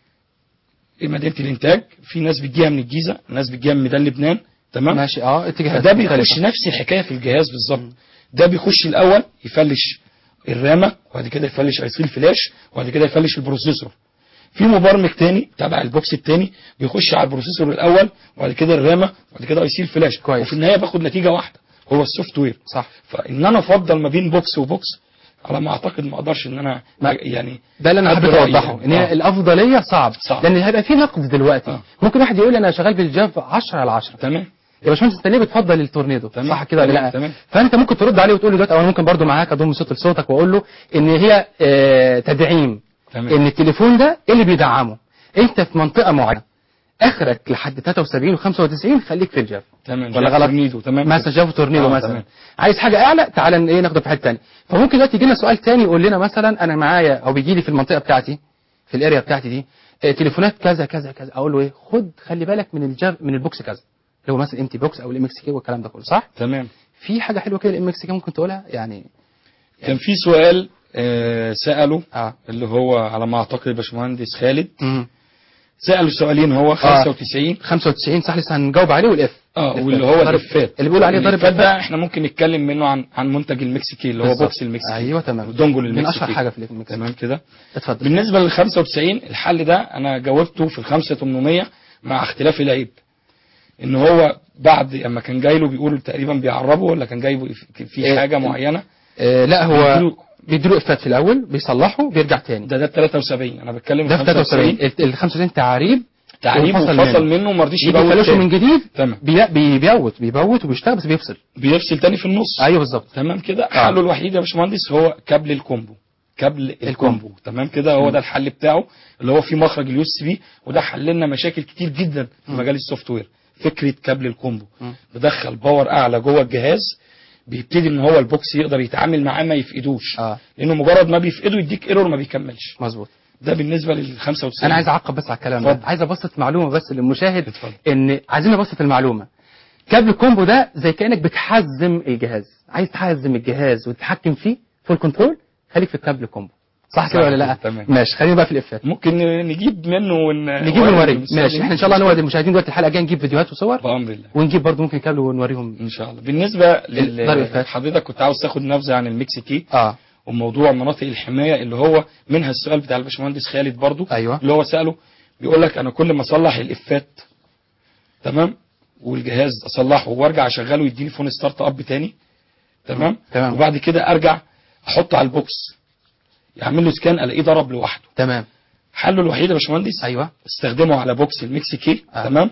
Speaker 2: مدينه الانتاج في ناس بتجيها من الجيزه ناس بتجيها من ميدان لبنان تمام
Speaker 1: ماشي اه اتجاهات
Speaker 2: فده بيخش
Speaker 1: مختلفة.
Speaker 2: نفس الحكايه في الجهاز بالظبط ده بيخش الاول يفلش الرامه وبعد كده يفلش ايسيل فلاش وبعد كده يفلش البروسيسور في مبرمج تاني تبع البوكس التاني بيخش على البروسيسور الاول وبعد كده الرامه وبعد كده اي سي الفلاش
Speaker 1: كويس.
Speaker 2: وفي النهايه باخد نتيجه واحده هو السوفت وير
Speaker 1: صح
Speaker 2: فان انا افضل ما بين بوكس وبوكس على ما اعتقد ما اقدرش ان انا
Speaker 1: ما-
Speaker 2: يعني
Speaker 1: ده اللي انا
Speaker 2: أدي
Speaker 1: حبيت
Speaker 2: رأيي
Speaker 1: اوضحه
Speaker 2: يعني.
Speaker 1: ان هي
Speaker 2: آه.
Speaker 1: الافضليه صعب
Speaker 2: صعب.
Speaker 1: لان هيبقى في نقد دلوقتي
Speaker 2: آه.
Speaker 1: ممكن واحد يقول انا شغال بالجاف 10 على 10
Speaker 2: تمام
Speaker 1: يا باشمهندس انت ليه بتفضل التورنيدو
Speaker 2: تمام.
Speaker 1: صح كده ولا
Speaker 2: تمام.
Speaker 1: لا
Speaker 2: تمام.
Speaker 1: فانت ممكن ترد عليه وتقول له دلوقتي او انا ممكن برضو معاك اضم صوت لصوتك واقول له ان هي آه، تدعيم
Speaker 2: تمام.
Speaker 1: ان التليفون ده اللي بيدعمه انت في منطقه معينه اخرك لحد 73 و95 خليك في الجاف
Speaker 2: تمام
Speaker 1: ولا
Speaker 2: جاف
Speaker 1: غلط
Speaker 2: تورنيدو، تمام
Speaker 1: مثلا جاف تورنيدو
Speaker 2: آه،
Speaker 1: مثلا
Speaker 2: تمام.
Speaker 1: عايز حاجه اعلى تعالى ايه ناخده في حته ثانيه فممكن دلوقتي يجي لنا سؤال ثاني يقول لنا مثلا انا معايا او بيجي لي في المنطقه بتاعتي في الاريا بتاعتي دي آه، تليفونات كذا كذا كذا اقول له ايه خد خلي بالك من الجاف من البوكس كذا اللي هو مثلا ام تي بوكس او الام اكس كي والكلام ده كله صح
Speaker 2: تمام
Speaker 1: في حاجه حلوه كده الام اكس كي ممكن تقولها يعني
Speaker 2: كان في سؤال آه سأله
Speaker 1: اه
Speaker 2: اللي هو على ما اعتقد الباشمهندس خالد
Speaker 1: امم
Speaker 2: سأله سؤالين هو 95
Speaker 1: 95 صح لسه هنجاوب عليه والاف
Speaker 2: اه
Speaker 1: الإفات.
Speaker 2: واللي هو
Speaker 1: ضرب-
Speaker 2: الافات
Speaker 1: اللي بيقولوا عليه ضرب
Speaker 2: الافات
Speaker 1: إفات.
Speaker 2: ده احنا ممكن نتكلم منه عن عن منتج المكسيكي اللي هو
Speaker 1: بالظبط.
Speaker 2: بوكس المكسيكي
Speaker 1: ايوه تمام
Speaker 2: دونجل
Speaker 1: من
Speaker 2: المكسيكي
Speaker 1: اشهر حاجه في المكس
Speaker 2: تمام كده
Speaker 1: اتفضل
Speaker 2: بالنسبه لل 95 الحل ده انا جاوبته في ال 5800 مع اختلاف العيب ان هو بعد اما كان جاي له بيقول تقريبا بيعربه ولا كان جايبه في
Speaker 1: إيه،
Speaker 2: حاجه معينه
Speaker 1: آه لا هو
Speaker 2: بيديله-
Speaker 1: بيديله افات في الاول بيصلحه بيرجع تاني
Speaker 2: ده ده 73 انا بتكلم
Speaker 1: ده في 73
Speaker 2: 73
Speaker 1: ال 95 تعريب
Speaker 2: تعريب
Speaker 1: وفصل
Speaker 2: وفصل
Speaker 1: منه.
Speaker 2: منه وما رضيش
Speaker 1: يجي
Speaker 2: يبوت
Speaker 1: يفلشه من
Speaker 2: تاني.
Speaker 1: جديد
Speaker 2: تمام
Speaker 1: بي- بي- بيبوت بيبوت وبيشتغل بس بيفصل
Speaker 2: بيفصل تاني في النص
Speaker 1: ايوه بالظبط
Speaker 2: تمام كده حله الوحيد يا باشمهندس هو كابل الكومبو كابل الكومبو تمام كده هو ده الحل بتاعه اللي هو فيه مخرج اليو اس بي وده حل لنا مشاكل كتير جدا في
Speaker 1: مم.
Speaker 2: مجال السوفت وير فكره كابل الكومبو
Speaker 1: مم.
Speaker 2: بدخل باور اعلى جوه الجهاز بيبتدي ان هو البوكس يقدر يتعامل معاه ما يفقدوش
Speaker 1: اه
Speaker 2: لانه مجرد ما بيفقده يديك ايرور ما بيكملش
Speaker 1: مظبوط
Speaker 2: ده بالنسبه لل 95
Speaker 1: انا عايز اعقب بس على الكلام ده
Speaker 2: اتفضل.
Speaker 1: عايز ابسط معلومه بس للمشاهد
Speaker 2: اتفضل.
Speaker 1: ان عايزين نبسط المعلومه كابل الكومبو ده زي كانك بتحزم الجهاز عايز تحزم الجهاز وتتحكم فيه فول كنترول خليك في الكابل الكومبو صح كده
Speaker 2: صح
Speaker 1: ولا لا
Speaker 2: كده، تمام.
Speaker 1: ماشي خلينا بقى في الافات
Speaker 2: ممكن نجيب منه ون...
Speaker 1: نجيب ونوري
Speaker 2: ونستخدم
Speaker 1: ماشي احنا ان شاء الله نوري المشاهدين دلوقتي الحلقه الجايه نجيب فيديوهات وصور
Speaker 2: بامر الله
Speaker 1: ونجيب برضو ممكن كابل ونوريهم
Speaker 2: ان شاء الله بالنسبه
Speaker 1: ضرب
Speaker 2: لل
Speaker 1: الفات.
Speaker 2: حضرتك كنت عاوز تاخد نبذه عن المكسيكي
Speaker 1: اه
Speaker 2: وموضوع مناطق الحمايه اللي هو منها السؤال بتاع الباشمهندس خالد برضو
Speaker 1: ايوه
Speaker 2: اللي هو ساله بيقول لك انا كل ما اصلح الافات تمام والجهاز اصلحه وارجع اشغله يديني فون ستارت اب تاني تمام
Speaker 1: تمام.
Speaker 2: وبعد كده ارجع احطه على البوكس يعمل له سكان الاقيه ضرب لوحده
Speaker 1: تمام
Speaker 2: حله الوحيد يا باشمهندس
Speaker 1: ايوه
Speaker 2: استخدمه على بوكس المكسيكي
Speaker 1: آه.
Speaker 2: تمام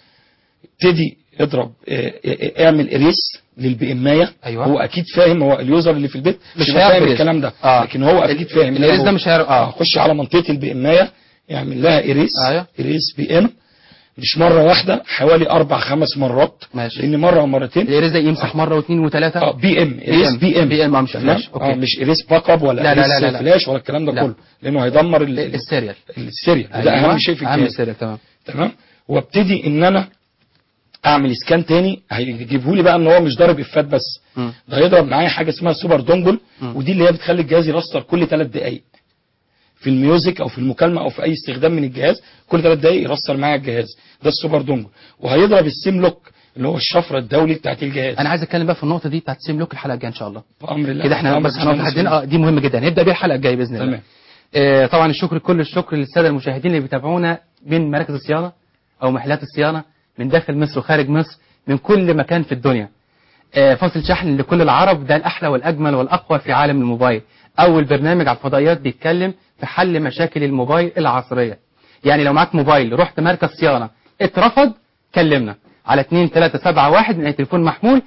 Speaker 2: ابتدي اضرب اه، اه، اه، اعمل اريس للبئمايه
Speaker 1: أيوة.
Speaker 2: هو اكيد فاهم هو اليوزر اللي في البيت
Speaker 1: مش
Speaker 2: مش
Speaker 1: هيعرف
Speaker 2: فاهم
Speaker 1: يريس.
Speaker 2: الكلام ده
Speaker 1: آه.
Speaker 2: لكن هو اكيد فاهم
Speaker 1: الاريس ده مش هيعرف اه
Speaker 2: خش على منطقه البئمايه يعمل لها اريس
Speaker 1: أيوة.
Speaker 2: اريس بي ام مش مره واحده حوالي اربع خمس مرات
Speaker 1: ماشي.
Speaker 2: لان مره ومرتين
Speaker 1: الاريس ده يمسح مره واثنين وثلاثه
Speaker 2: اه بي ام اريس بي ام
Speaker 1: بي ام اه مش
Speaker 2: تمام
Speaker 1: فلاش
Speaker 2: اه
Speaker 1: اوكي
Speaker 2: مش اريس باك اب ولا
Speaker 1: لا، لا،
Speaker 2: اريس
Speaker 1: لا، لا.
Speaker 2: فلاش ولا الكلام ده
Speaker 1: لا.
Speaker 2: كله لانه هيدمر ال- ال-
Speaker 1: السيريال
Speaker 2: السيريال وده
Speaker 1: أيوة.
Speaker 2: اهم شيء في
Speaker 1: اهم
Speaker 2: الجهاز
Speaker 1: السيريال تمام
Speaker 2: تمام وابتدي ان انا اعمل سكان تاني هيجيبه لي بقى ان هو مش ضارب افات بس
Speaker 1: مم.
Speaker 2: ده هيضرب معايا حاجه اسمها سوبر دونجل
Speaker 1: مم.
Speaker 2: ودي اللي هي بتخلي الجهاز يرستر كل ثلاث دقائق في الميوزك او في المكالمه او في اي استخدام من الجهاز كل ثلاث دقائق يرستر معايا الجهاز ده السوبر دونجل وهيضرب السيم لوك اللي هو الشفره الدولي بتاعت الجهاز
Speaker 1: انا عايز اتكلم بقى في النقطه دي بتاعت سيم لوك الحلقه الجايه ان شاء الله
Speaker 2: بامر الله
Speaker 1: كده احنا
Speaker 2: بأمر
Speaker 1: بس هنقف
Speaker 2: باشمهندس
Speaker 1: لحد هنا اه دي مهمه جدا هنبدا بيها الحلقه الجايه باذن الله
Speaker 2: تمام
Speaker 1: آه طبعا الشكر كل الشكر للساده المشاهدين اللي بيتابعونا من مراكز الصيانه او محلات الصيانه من داخل مصر وخارج مصر من كل مكان في الدنيا آه فاصل شحن لكل العرب ده الاحلى والاجمل والاقوى في عالم الموبايل اول برنامج على الفضائيات بيتكلم في حل مشاكل الموبايل العصريه يعني لو معاك موبايل رحت مركز صيانه اترفض كلمنا على 2371 من اي تليفون محمول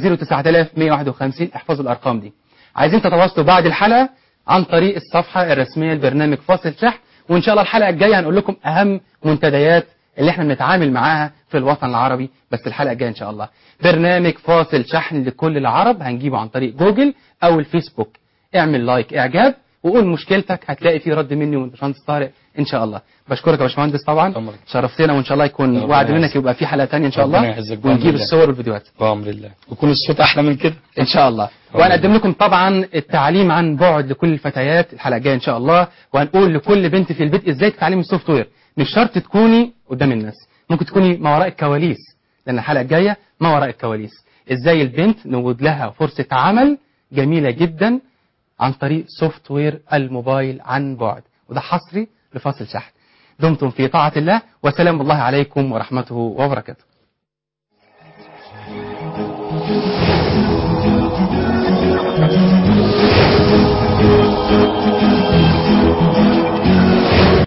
Speaker 1: و09151 احفظوا الارقام دي عايزين تتواصلوا بعد الحلقه عن طريق الصفحه الرسميه لبرنامج فاصل شحن وان شاء الله الحلقه الجايه هنقول لكم اهم منتديات اللي احنا بنتعامل معاها في الوطن العربي بس الحلقه الجايه ان شاء الله برنامج فاصل شحن لكل العرب هنجيبه عن طريق جوجل او الفيسبوك اعمل لايك اعجاب وقول مشكلتك هتلاقي فيه رد مني ومن باشمهندس طارق ان شاء الله بشكرك يا باشمهندس طبعا
Speaker 2: أمرك.
Speaker 1: شرفتنا وان شاء الله يكون
Speaker 2: ربنا
Speaker 1: وعد منك
Speaker 2: يعزك.
Speaker 1: يبقى في حلقه ثانيه ان شاء
Speaker 2: ربنا
Speaker 1: الله
Speaker 2: يعزك بأمر
Speaker 1: ونجيب
Speaker 2: الله.
Speaker 1: الصور والفيديوهات
Speaker 2: بامر الله ويكون الصوت احلى من كده
Speaker 1: ان شاء الله وهنقدم لكم طبعا التعليم عن بعد لكل الفتيات الحلقه الجايه ان شاء الله وهنقول لكل بنت في البيت ازاي تتعلمي السوفت وير مش شرط تكوني قدام الناس ممكن تكوني ما وراء الكواليس لان الحلقه الجايه ما وراء الكواليس ازاي البنت نوجد لها فرصه عمل جميله جدا عن طريق سوفت وير الموبايل عن بعد وده حصري لفاصل شحن دمتم في طاعة الله وسلام الله عليكم ورحمته وبركاته